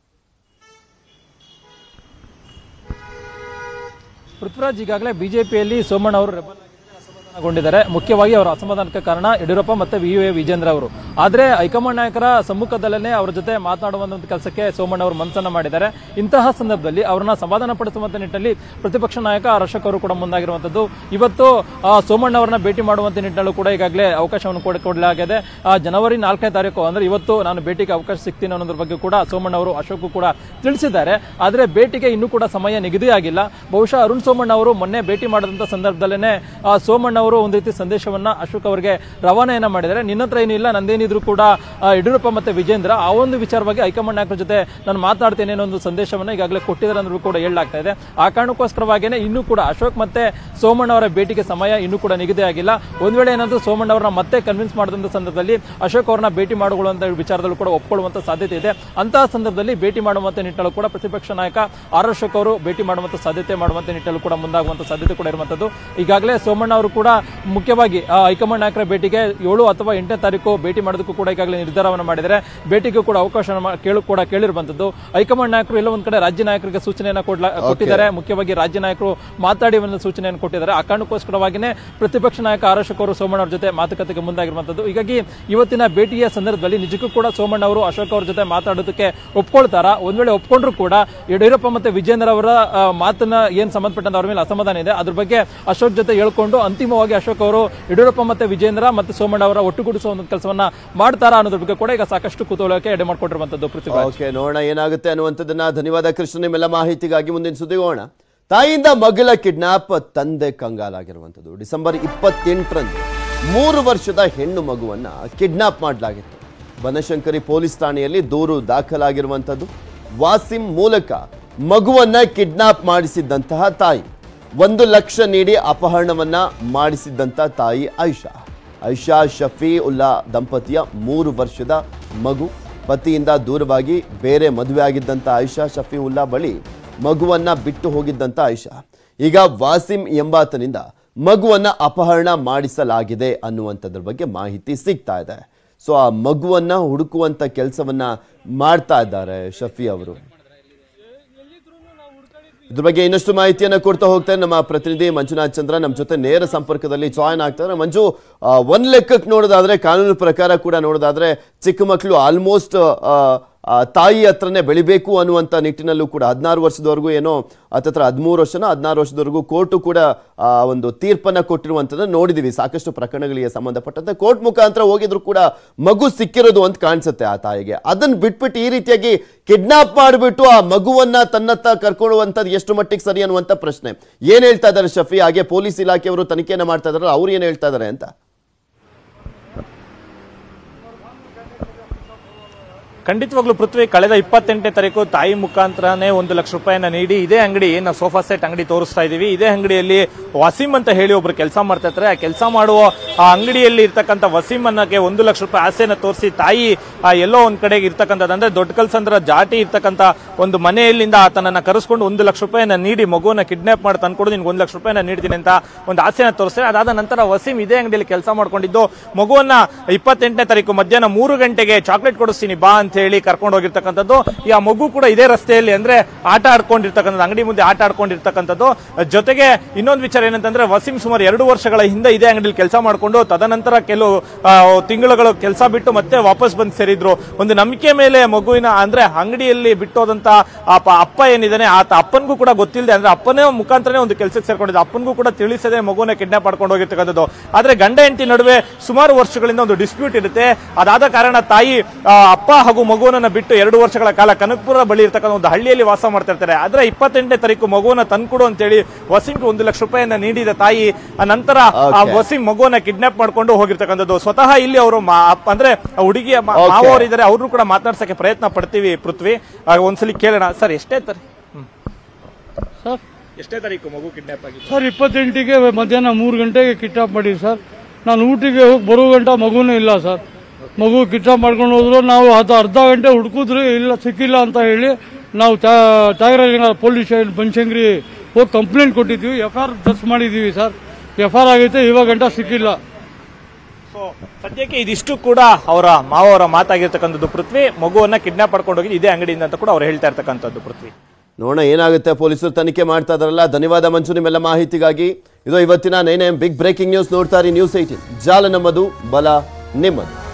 ಪೃಥ್ವಿರಾಜ್ ಈಗಾಗಲೇ ಬಿಜೆಪಿಯಲ್ಲಿ ಸೋಮಣ್ಣ ಅವರು ರೆಬಲ್ ಅಸಮಾಧಾನಗೊಂಡಿದ್ದಾರೆ ಮುಖ್ಯವಾಗಿ ಅವರ ಅಸಮಾಧಾನಕ್ಕೆ ಕಾರಣ ಯಡಿಯೂರಪ್ಪ ಮತ್ತೆ ವಿ ಎ ವಿಜೇಂದ್ರ ಅವರು ಆದ್ರೆ ಹೈಕಮಾಂಡ್ ನಾಯಕರ ಸಮ್ಮುಖದಲ್ಲೇ ಅವರ ಜೊತೆ ಮಾತನಾಡುವಂತ ಒಂದು ಕೆಲಸಕ್ಕೆ ಸೋಮಣ್ಣ ಅವರು ಮನಸ್ಸನ್ನ ಮಾಡಿದ್ದಾರೆ ಇಂತಹ ಸಂದರ್ಭದಲ್ಲಿ ಅವರನ್ನ ಸಮಾಧಾನ ಪಡಿಸುವಂತ ನಿಟ್ಟಿನಲ್ಲಿ ಪ್ರತಿಪಕ್ಷ ನಾಯಕ ಅಶೋಕ್ ಅವರು ಕೂಡ ಮುಂದಾಗಿರುವಂತದ್ದು ಇವತ್ತು ಆ, ಸೋಮಣ್ಣ ಅವರನ್ನ ಭೇಟಿ ಮಾಡುವಂತ ನಿಟ್ಟಿನಲ್ಲೂ ಕೂಡ ಈಗಾಗಲೇ ಅವಕಾಶವನ್ನು ಕೊಡ ಕೊಡಲಾಗಿದೆ ಆ, ಜನವರಿ ನಾಲ್ಕನೇ ತಾರೀಕು ಅಂದ್ರೆ ಇವತ್ತು ನಾನು ಭೇಟಿಗೆ ಅವಕಾಶ ಸಿಗ್ತೀನಿ ಅನ್ನೋದ್ರ ಬಗ್ಗೆ ಕೂಡ ಸೋಮಣ್ಣ ಅವರು ಅಶೋಕ್ ಕೂಡ ತಿಳಿಸಿದ್ದಾರೆ ಆದ್ರೆ ಭೇಟಿಗೆ ಇನ್ನೂ ಕೂಡ ಸಮಯ ನಿಗದಿಯಾಗಿಲ್ಲ ಬಹುಶಃ ಅರುಣ್ ಸೋಮಣ್ಣ ಅವರು ಮೊನ್ನೆ ಭೇಟಿ ಮಾಡಿದಂತ ಸಂದರ್ಭದಲ್ಲೇ ಆ, ಸೋಮಣ್ಣ ಅವರು ಅವರು ಒಂದು ರೀತಿ ಸಂದೇಶವನ್ನ ಅಶೋಕ್ ಅವರಿಗೆ ರವಾನೆಯನ್ನ ಮಾಡಿದ್ದಾರೆ ನಿನ್ನ ಹತ್ರ ಏನಿಲ್ಲ ನಂದೇನಿದ್ರು ಕೂಡ ಆ, ಯಡಿಯೂರಪ್ಪ ಮತ್ತೆ ವಿಜೇಂದ್ರ ಆ ಒಂದು ವಿಚಾರವಾಗಿ ಹೈಕಮಾಂಡ್ ನಾಯಕರ ಜೊತೆ ನಾನು ಮಾತಾಡ್ತೇನೆ ಅನ್ನೋ ಒಂದು ಸಂದೇಶವನ್ನ ಈಗಾಗಲೇ ಕೊಟ್ಟಿದ್ದಾರೆ ಅನ್ನೋದು ಕೂಡ ಹೇಳಲಾಗ್ತಾ ಇದೆ ಆ ಕಾರಣಕ್ಕೋಸ್ಕರವಾಗಿಯೇ ಇನ್ನೂ ಕೂಡ ಅಶೋಕ್ ಮತ್ತೆ ಸೋಮಣ್ಣ ಅವರ ಭೇಟಿಗೆ ಸಮಯ ಇನ್ನೂ ಕೂಡ ನಿಗದಿ ಆಗಿಲ್ಲ ಒಂದ್ ವೇಳೆ ಏನಾದರೂ ಸೋಮಣ್ಣ ಅವರನ್ನ ಮತ್ತೆ ಕನ್ವಿನ್ಸ್ ಮಾಡಿದಂತ ಸಂದರ್ಭದಲ್ಲಿ ಅಶೋಕ್ ಅವರನ್ನ ಭೇಟಿ ಮಾಡಿಕೊಳ್ಳುವಂತ ವಿಚಾರದಲ್ಲೂ ಕೂಡ ಒಪ್ಕೊಳ್ಳುವಂತ ಸಾಧ್ಯತೆ ಇದೆ ಅಂತಹ ಸಂದರ್ಭದಲ್ಲಿ ಭೇಟಿ ಮಾಡುವಂತ ನಿಟ್ಟಲ್ಲೂ ಕೂಡ ಪ್ರತಿಪಕ್ಷ ನಾಯಕ ಆರ್ ಅಶೋಕ್ ಅವರು ಭೇಟಿ ಮಾಡುವಂತ ಸಾಧ್ಯತೆ ಮಾಡುವಂತ ನಿಟ್ಟಲ್ಲೂ ಕೂಡ ಮುಂದಾಗುವಂತ ಸಾಧ್ಯತೆ ಕೂಡ ಇರುವಂತದ್ದು ಈಗಾಗಲೇ ಸೋಮಣ್ಣ ಅವರು ಕೂಡ ಮುಖ್ಯವಾಗಿ ಆ, ಹೈಕಮಾಂಡ್ ನಾಯಕರ ಭೇಟಿಗೆ ಏಳು ಅಥವಾ ಎಂಟನೇ ತಾರೀಕು ಭೇಟಿ ಮಾಡೋದಕ್ಕೂ ಕೂಡ ಈಗಾಗಲೇ ನಿರ್ಧಾರವನ್ನು ಮಾಡಿದರೆ ಭೇಟಿಗೂ ಕೂಡ ಅವಕಾಶ ಕೇಳು ಕೂಡ ಕೇಳಿರುವಂತದ್ದು ಹೈಕಮಾಂಡ್ ನಾಯಕರು ಎಲ್ಲ ಒಂದ್ ಕಡೆ ರಾಜ್ಯ ನಾಯಕರಿಗೆ ಸೂಚನೆಯನ್ನ ಕೊಡ್ಲಾ ಕೊಟ್ಟಿದ್ದಾರೆ ಮುಖ್ಯವಾಗಿ ರಾಜ್ಯ ನಾಯಕರು ಮಾತಾಡಿ ಒಂದು ಸೂಚನೆಯನ್ನು ಕೊಟ್ಟಿದ್ದಾರೆ ಆ ಕಾರಣಕ್ಕೋಸ್ಕರವಾಗಿಯೇ ಪ್ರತಿಪಕ್ಷ ನಾಯಕ ಆರ್ ಅಶೋಕ್ ಅವರು ಸೋಮಣ್ಣ ಅವ್ರ ಜೊತೆ ಮಾತುಕತೆಗೆ ಮುಂದಾಗಿರುವಂತದ್ದು ಹೀಗಾಗಿ ಇವತ್ತಿನ ಭೇಟಿಯ ಸಂದರ್ಭದಲ್ಲಿ ನಿಜಕ್ಕೂ ಕೂಡ ಸೋಮಣ್ಣ ಅವರು ಅಶೋಕ್ ಅವ್ರ ಜೊತೆ ಮಾತಾಡೋದಕ್ಕೆ ಒಪ್ಕೊಳ್ತಾರಾ ಒಂದ್ ವೇಳೆ ಒಪ್ಕೊಂಡ್ರು ಕೂಡ ಯಡಿಯೂರಪ್ಪ ಮತ್ತೆ ವಿಜೇಂದ್ರ ಅವರ ಆ, ಮಾತನ್ನ ಏನ್ ಸಂಬಂಧಪಟ್ಟಂತ ಅವ್ರ ಮೇಲೆ ಅಸಮಾಧಾನ ಇದೆ ಅದ್ರ ಬಗ್ಗೆ ಅಶೋಕ್ ಜೊತೆ ಹೇಳ್ಕೊಂಡು ಅಂತಿಮವಾಗಿ ಅಶೋಕ್ ಅವರು ಯಡಿಯೂರಪ್ಪ ಮತ್ತೆ ವಿಜೇಂದ್ರ ಮತ್ತೆ ಸೋಮಣ್ಣ ಅವರ ಒಟ್ಟುಗೂಡಿಸುವ ಒಂದು ಕೆಲಸವನ್ನ ಮಾಡ್ತಾರಾ ಅನ್ನೋದ್ರ ಬಗ್ಗೆ ಕೂಡ ಈಗ ಸಾಕಷ್ಟು ಕುತೂಹಲಕ್ಕೆ ಎಡೆ ಮಾಡ್ಕೊಂಡಿರುವಂತದ್ದು ಪೃಥ್ವಿ ಓಕೆ ನೋಡೋಣ ಏನಾಗುತ್ತೆ ಅನ್ನುವಂಥದ್ದನ್ನ ಧನ್ಯವಾದ ಕೃಷ್ಣ ನಿಮ್ಮೆಲ್ಲ ಮಾಹಿತಿಗಾಗಿ ಮುಂದಿನ ಸುದ್ದಿ ಹೋಗೋಣ ತಾಯಿಯಿಂದ ಮಗಳ ಕಿಡ್ನಾಪ್ ತಂದೆ ಕಂಗಾಲಾಗಿರುವಂಥದ್ದು ಡಿಸೆಂಬರ್ ಇಪ್ಪತ್ತೆಂಟರಂದು ಮೂರು ವರ್ಷದ ಹೆಣ್ಣು ಮಗುವನ್ನ ಕಿಡ್ನಾಪ್ ಮಾಡಲಾಗಿತ್ತು ಬನಶಂಕರಿ ಪೊಲೀಸ್ ಠಾಣೆಯಲ್ಲಿ ದೂರು ದಾಖಲಾಗಿರುವಂಥದ್ದು ವಾಸಿಂ ಮೂಲಕ ಮಗುವನ್ನ ಕಿಡ್ನಾಪ್ ಮಾಡಿಸಿದ್ದಂತಹ ತಾಯಿ ಒಂದು ಲಕ್ಷ ನೀಡಿ ಅಪಹರಣವನ್ನ ಮಾಡಿಸಿದ್ದಂಥ ತಾಯಿ ಐಷಾ ಐಷಾ ಶಫಿ ಉಲ್ಲಾ ದಂಪತಿಯ ಮೂರು ವರ್ಷದ ಮಗು ಪತಿಯಿಂದ ದೂರವಾಗಿ ಬೇರೆ ಮದುವೆ ಆಗಿದ್ದಂಥ ಐಷಾ ಶಫಿ ಉಲ್ಲಾ ಬಳಿ ಮಗುವನ್ನ ಬಿಟ್ಟು ಹೋಗಿದ್ದಂಥ ಐಷಾ ಈಗ ವಾಸಿಂ ಎಂಬಾತನಿಂದ ಮಗುವನ್ನ ಅಪಹರಣ ಮಾಡಿಸಲಾಗಿದೆ ಅನ್ನುವಂಥದ್ರ ಬಗ್ಗೆ ಮಾಹಿತಿ ಸಿಗ್ತಾ ಇದೆ ಸೊ ಆ ಮಗುವನ್ನ ಹುಡುಕುವಂತ ಕೆಲಸವನ್ನ ಮಾಡ್ತಾ ಇದ್ದಾರೆ ಶಫಿ ಅವರು ಇದ್ರ ಬಗ್ಗೆ ಇನ್ನಷ್ಟು ಮಾಹಿತಿಯನ್ನ ಕೊಡ್ತಾ ಹೋಗ್ತಾರೆ ನಮ್ಮ ಪ್ರತಿನಿಧಿ ಮಂಜುನಾಥ್ ಚಂದ್ರ ನಮ್ಮ ಜೊತೆ ನೇರ ಸಂಪರ್ಕದಲ್ಲಿ ಜಾಯ್ನ್ ಆಗ್ತಾರೆ ಮಂಜು ಆ, ಒಂದ್ ಲೆಕ್ಕಕ್ಕೆ ನೋಡೋದಾದ್ರೆ ಕಾನೂನು ಪ್ರಕಾರ ಕೂಡ ನೋಡೋದಾದ್ರೆ ಚಿಕ್ಕ ಮಕ್ಕಳು ಆಲ್ಮೋಸ್ಟ್ ತಾಯಿ ಹತ್ರನೇ ಬೆಳಿಬೇಕು ಅನ್ನುವಂಥ ನಿಟ್ಟಿನಲ್ಲೂ ಕೂಡ ಹದಿನಾರು ವರ್ಷದವರೆಗೂ ಏನೋ ಹತ್ತತ್ರ ಹದಿಮೂರು ವರ್ಷನ ಹದಿನಾರು ವರ್ಷದವರೆಗೂ ಕೋರ್ಟು ಕೂಡ ಆ, ಒಂದು ತೀರ್ಪನ್ನ ಕೊಟ್ಟಿರುವಂಥದ್ದನ್ನ ನೋಡಿದೀವಿ ಸಾಕಷ್ಟು ಪ್ರಕರಣಗಳಿಗೆ ಸಂಬಂಧಪಟ್ಟಂತೆ ಕೋರ್ಟ್ ಮುಖಾಂತರ ಹೋಗಿದ್ರು ಕೂಡ ಮಗು ಸಿಕ್ಕಿರೋದು ಅಂತ ಕಾಣಿಸುತ್ತೆ ಆ ತಾಯಿಗೆ ಅದನ್ನ ಬಿಟ್ಬಿಟ್ಟು ಈ ರೀತಿಯಾಗಿ ಕಿಡ್ನಾಪ್ ಮಾಡಿಬಿಟ್ಟು ಆ ಮಗುವನ್ನ ತನ್ನತ್ತ ಕರ್ಕೊಳ್ಳುವಂಥದ್ದು ಎಷ್ಟು ಮಟ್ಟಿಗೆ ಸರಿ ಅನ್ನುವಂಥ ಪ್ರಶ್ನೆ ಏನ್ ಹೇಳ್ತಾ ಇದ್ದಾರೆ ಶಫಿ ಹಾಗೆ ಪೊಲೀಸ್ ಇಲಾಖೆಯವರು ತನಿಖೆಯನ್ನ ಮಾಡ್ತಾ ಇದಾರೆ ಅವ್ರು ಏನ್ ಹೇಳ್ತಾ ಇದ್ದಾರೆ ಅಂತ ಖಂಡಿತವಾಗ್ಲೂ ಪೃಥ್ವಿ ಕಳೆದ ಇಪ್ಪತ್ತೆಂಟನೇ ತಾರೀಕು ತಾಯಿ ಮುಖಾಂತರನೇ ಒಂದು ಲಕ್ಷ ರೂಪಾಯಿನ ನೀಡಿ ಇದೇ ಅಂಗಡಿ ನಾವು ಸೋಫಾ ಸೆಟ್ ಅಂಗಡಿ ತೋರಿಸ್ತಾ ಇದೀವಿ ಇದೇ ಅಂಗಡಿಯಲ್ಲಿ ವಸೀಂ ಅಂತ ಹೇಳಿ ಒಬ್ರು ಕೆಲಸ ಮಾಡ್ತಾ ಇರ್ತಾರೆ ಆ ಕೆಲಸ ಮಾಡುವ ಆ ಅಂಗಡಿಯಲ್ಲಿ ಇರ್ತಕ್ಕಂಥ ವಸೀಂ ಅನ್ನಕ್ಕೆ ಒಂದು ಲಕ್ಷ ರೂಪಾಯಿ ಆಸೆನ ತೋರಿಸಿ ತಾಯಿ ಆ ಎಲ್ಲೋ ಒಂದ್ ಕಡೆಗೆ ಇರ್ತಕ್ಕಂಥದ್ದು ಅಂದ್ರೆ ದೊಡ್ಡ ಕಲ್ಸಂದ್ರ ಜಾಟಿ ಇರ್ತಕ್ಕಂಥ ಒಂದು ಮನೆಯಲ್ಲಿಂದ ಆತನನ್ನ ಕರೆಸ್ಕೊಂಡು ಒಂದು ಲಕ್ಷ ರೂಪಾಯಿನ ನೀಡಿ ಮಗುವನ್ನ ಕಿಡ್ನಾಪ್ ಮಾಡಿ ತಂದ್ಕೊಡು ನಿನ್ಗೆ ಒಂದು ಲಕ್ಷ ರೂಪಾಯಿನ ನೀಡ್ತೀನಿ ಅಂತ ಒಂದು ಆಸೆನ ತೋರಿಸ್ತಾರೆ ಅದಾದ ನಂತರ ವಸೀಂ ಇದೇ ಅಂಗಡಿಯಲ್ಲಿ ಕೆಲಸ ಮಾಡ್ಕೊಂಡಿದ್ದು ಮಗುವನ್ನ ಇಪ್ಪತ್ತೆಂಟನೇ ತಾರೀಕು ಮಧ್ಯಾಹ್ನ ಮೂರು ಗಂಟೆಗೆ ಚಾಕ್ಲೇಟ್ ಕೊಡಿಸ್ತೀನಿ ಬಾ ಅಂತ ಹೇಳಿ ಕರ್ಕೊಂಡು ಹೋಗಿರ್ತಕ್ಕಂಥದ್ದು ಈ ಆ ಮಗು ಕೂಡ ಇದೇ ರಸ್ತೆಯಲ್ಲಿ ಅಂದ್ರೆ ಆಟ ಆಡ್ಕೊಂಡಿರ್ತಕ್ಕಂಥದ್ದು ಅಂಗಡಿ ಮುಂದೆ ಆಟ ಆಡ್ಕೊಂಡಿರ್ತಕ್ಕಂಥದ್ದು ಜೊತೆಗೆ ಇನ್ನೊಂದು ವಿಚಾರ ಏನಂತಂದ್ರೆ ವಸೀಂ ಸುಮಾರು ಎರಡು ವರ್ಷಗಳ ಹಿಂದೆ ಇದೇ ಅಂಗಡಿಯಲ್ಲಿ ಕೆಲಸ ಮಾಡಿಕೊಂಡು ತದನಂತರ ಕೆಲವು ಆ, ತಿಂಗಳುಗಳು ಕೆಲಸ ಬಿಟ್ಟು ಮತ್ತೆ ವಾಪಸ್ ಬಂದು ಸೇರಿದ್ರು ಒಂದು ನಂಬಿಕೆ ಮೇಲೆ ಮಗುವಿನ ಅಂದ್ರೆ ಅಂಗಡಿಯಲ್ಲಿ ಬಿಟ್ಟೋದಂತ ಆ ಪ- ಅಪ್ಪ ಏನಿದಾನೆ ಆತ ಅಪ್ಪನಿಗೂ ಕೂಡ ಗೊತ್ತಿಲ್ಲದೆ ಅಂದ್ರೆ ಅಪ್ಪನೇ ಮುಖಾಂತರನೇ ಒಂದು ಕೆಲಸಕ್ಕೆ ಸೇರ್ಕೊಂಡಿದ್ದ ಅಪ್ಪನಿಗೂ ಕೂಡ ತಿಳಿಸದೆ ಮಗುವನ್ನ ಕಿಡ್ನಾಪ್ ಮಾಡ್ಕೊಂಡು ಹೋಗಿರ್ತಕ್ಕಂಥದ್ದು ಆದ್ರೆ ಗಂಡ ಹೆಂಡತಿ ನಡುವೆ ಸುಮಾರು ವರ್ಷಗಳಿಂದ ಒಂದು ಡಿಸ್ಪ್ಯೂಟ್ ಇರುತ್ತೆ ಅದಾದ ಕಾರಣ ತಾಯಿ ಆ, ಅಪ್ಪ ಹಾಗೂ ಮಗುವನ್ನ ಬಿಟ್ಟು ಎರಡು ವರ್ಷಗಳ ಕಾಲ ಕನಕಪುರ ಬಳಿ ಇರ್ತಕ್ಕಂಥ ಒಂದು ಹಳ್ಳಿಯಲ್ಲಿ ವಾಸ ಮಾಡ್ತಾ ಇರ್ತಾರೆ ಆದ್ರೆ ಇಪ್ಪತ್ತೆಂಟನೇ ತಾರೀಕು ಮಗುವನ್ನ ತಂದ್ಕೊಡು ಅಂತ ಹೇಳಿ ವಸೀಂಗೆ ಒಂದು ಲಕ್ಷ ರೂಪಾಯಿಯನ್ನ ನೀಡಿದ ತಾಯಿ ಆ ನಂತರ ಆ Okay. ವಸೀಂ ಮಗುವನ್ನ ಕಿಡ್ನಾಪ್ ಮಾಡ್ಕೊಂಡು ಹೋಗಿರ್ತಕ್ಕಂಥದ್ದು ಸ್ವತಃ ಇಲ್ಲಿ ಅವರು ಅಂದ್ರೆ ಆ ಹುಡುಗಿಯ ಮಾ- Okay. ಮಾವವರು ಇದ್ದಾರೆ ಅವ್ರನ್ನೂ ಕೂಡ ಮಾತನಾಡ್ಸಕ್ಕೆ ಪ್ರಯತ್ನ ಪಡ್ತೀವಿ ಪೃಥ್ವಿ ಆ, ಒಂದ್ಸಲಿ ಕೇಳೋಣ ಸರ್ ಎಷ್ಟೇ ತಾರೀಕು ಸರ್ ಎಷ್ಟೇ ತಾರೀಕು ಮಗು ಕಿಡ್ನಾಪ್ ಆಗಿದೆ ಸರ್ ಇಪ್ಪತ್ತೆಂಟಿಗೆ ಮಧ್ಯಾಹ್ನ ಮೂರು ಗಂಟೆಗೆ ಕಿಡ್ನಾಪ್ ಮಾಡಿದ್ವಿ ಸರ್ ನಾನು ಊಟಿಗೆ ಹೋಗಿ ಬರೋ ಗಂಟ ಮಗುನೂ ಇಲ್ಲ ಸರ್ ಮಗು ಕಿಡ್ನಾಪ್ ಮಾಡ್ಕೊಂಡು ಹೋದ್ರು ನಾವು ಅದು ಅರ್ಧ ಗಂಟೆ ಹುಡುಕಿದ್ರು ಇಲ್ಲ ಸಿಕ್ಕಿಲ್ಲ ಅಂತ ಹೇಳಿ ನಾವು ತ್ಯಾಗರಾಜನಗರ ಪೊಲೀಸ್ ಸ್ಟೇಷನ್ ಬನಶಂಕರಿ ಹೋಗಿ ಕಂಪ್ಲೇಂಟ್ ಕೊಟ್ಟಿದ್ವಿ ಎಫ್ ಆರ್ ದರ್ಜ್ ಮಾಡಿದ್ದೀವಿ ಸರ್ ಎಫ್ ಆರ್ ಆಗೈತೆ ಇವಾಗ ಗಂಟ ಸಿಕ್ಕಿಲ್ಲ ಸೊ ಸದ್ಯಕ್ಕೆ ಇದಿಷ್ಟು ಕೂಡ ಅವರ ಮಾವವರ ಮಾತಾಗಿರ್ತಕ್ಕಂಥದ್ದು ಪೃಥ್ವಿ ಮಗುವನ್ನ ಕಿಡ್ನಾಪ್ ಮಾಡ್ಕೊಂಡು ಹೋಗಿ ಇದೇ ಅಂಗಡಿಯಿಂದ ಅಂತ ಕೂಡ ಅವ್ರು ಹೇಳ್ತಾ ಇರ್ತಕ್ಕಂಥದ್ದು ಪೃಥ್ವಿ ನೋಡೋಣ ಏನಾಗುತ್ತೆ ಪೊಲೀಸರು ತನಿಖೆ ಮಾಡ್ತಾ ಇದಾರಲ್ಲ ಧನ್ಯವಾದ ಮಂಜು ನಿಮ್ಮೆಲ್ಲ ಮಾಹಿತಿಗಾಗಿ ಇದು ಇವತ್ತಿನ ನೈನ್ ಬಿಗ್ ಬ್ರೇಕಿಂಗ್ ನ್ಯೂಸ್ ನೋಡ್ತಾ ಇರಿ ನ್ಯೂಸ್ ಏಟೀನ್ ಜಾಲ ನಮ್ಮದು ಬಲ ನಿಮ್ಮದು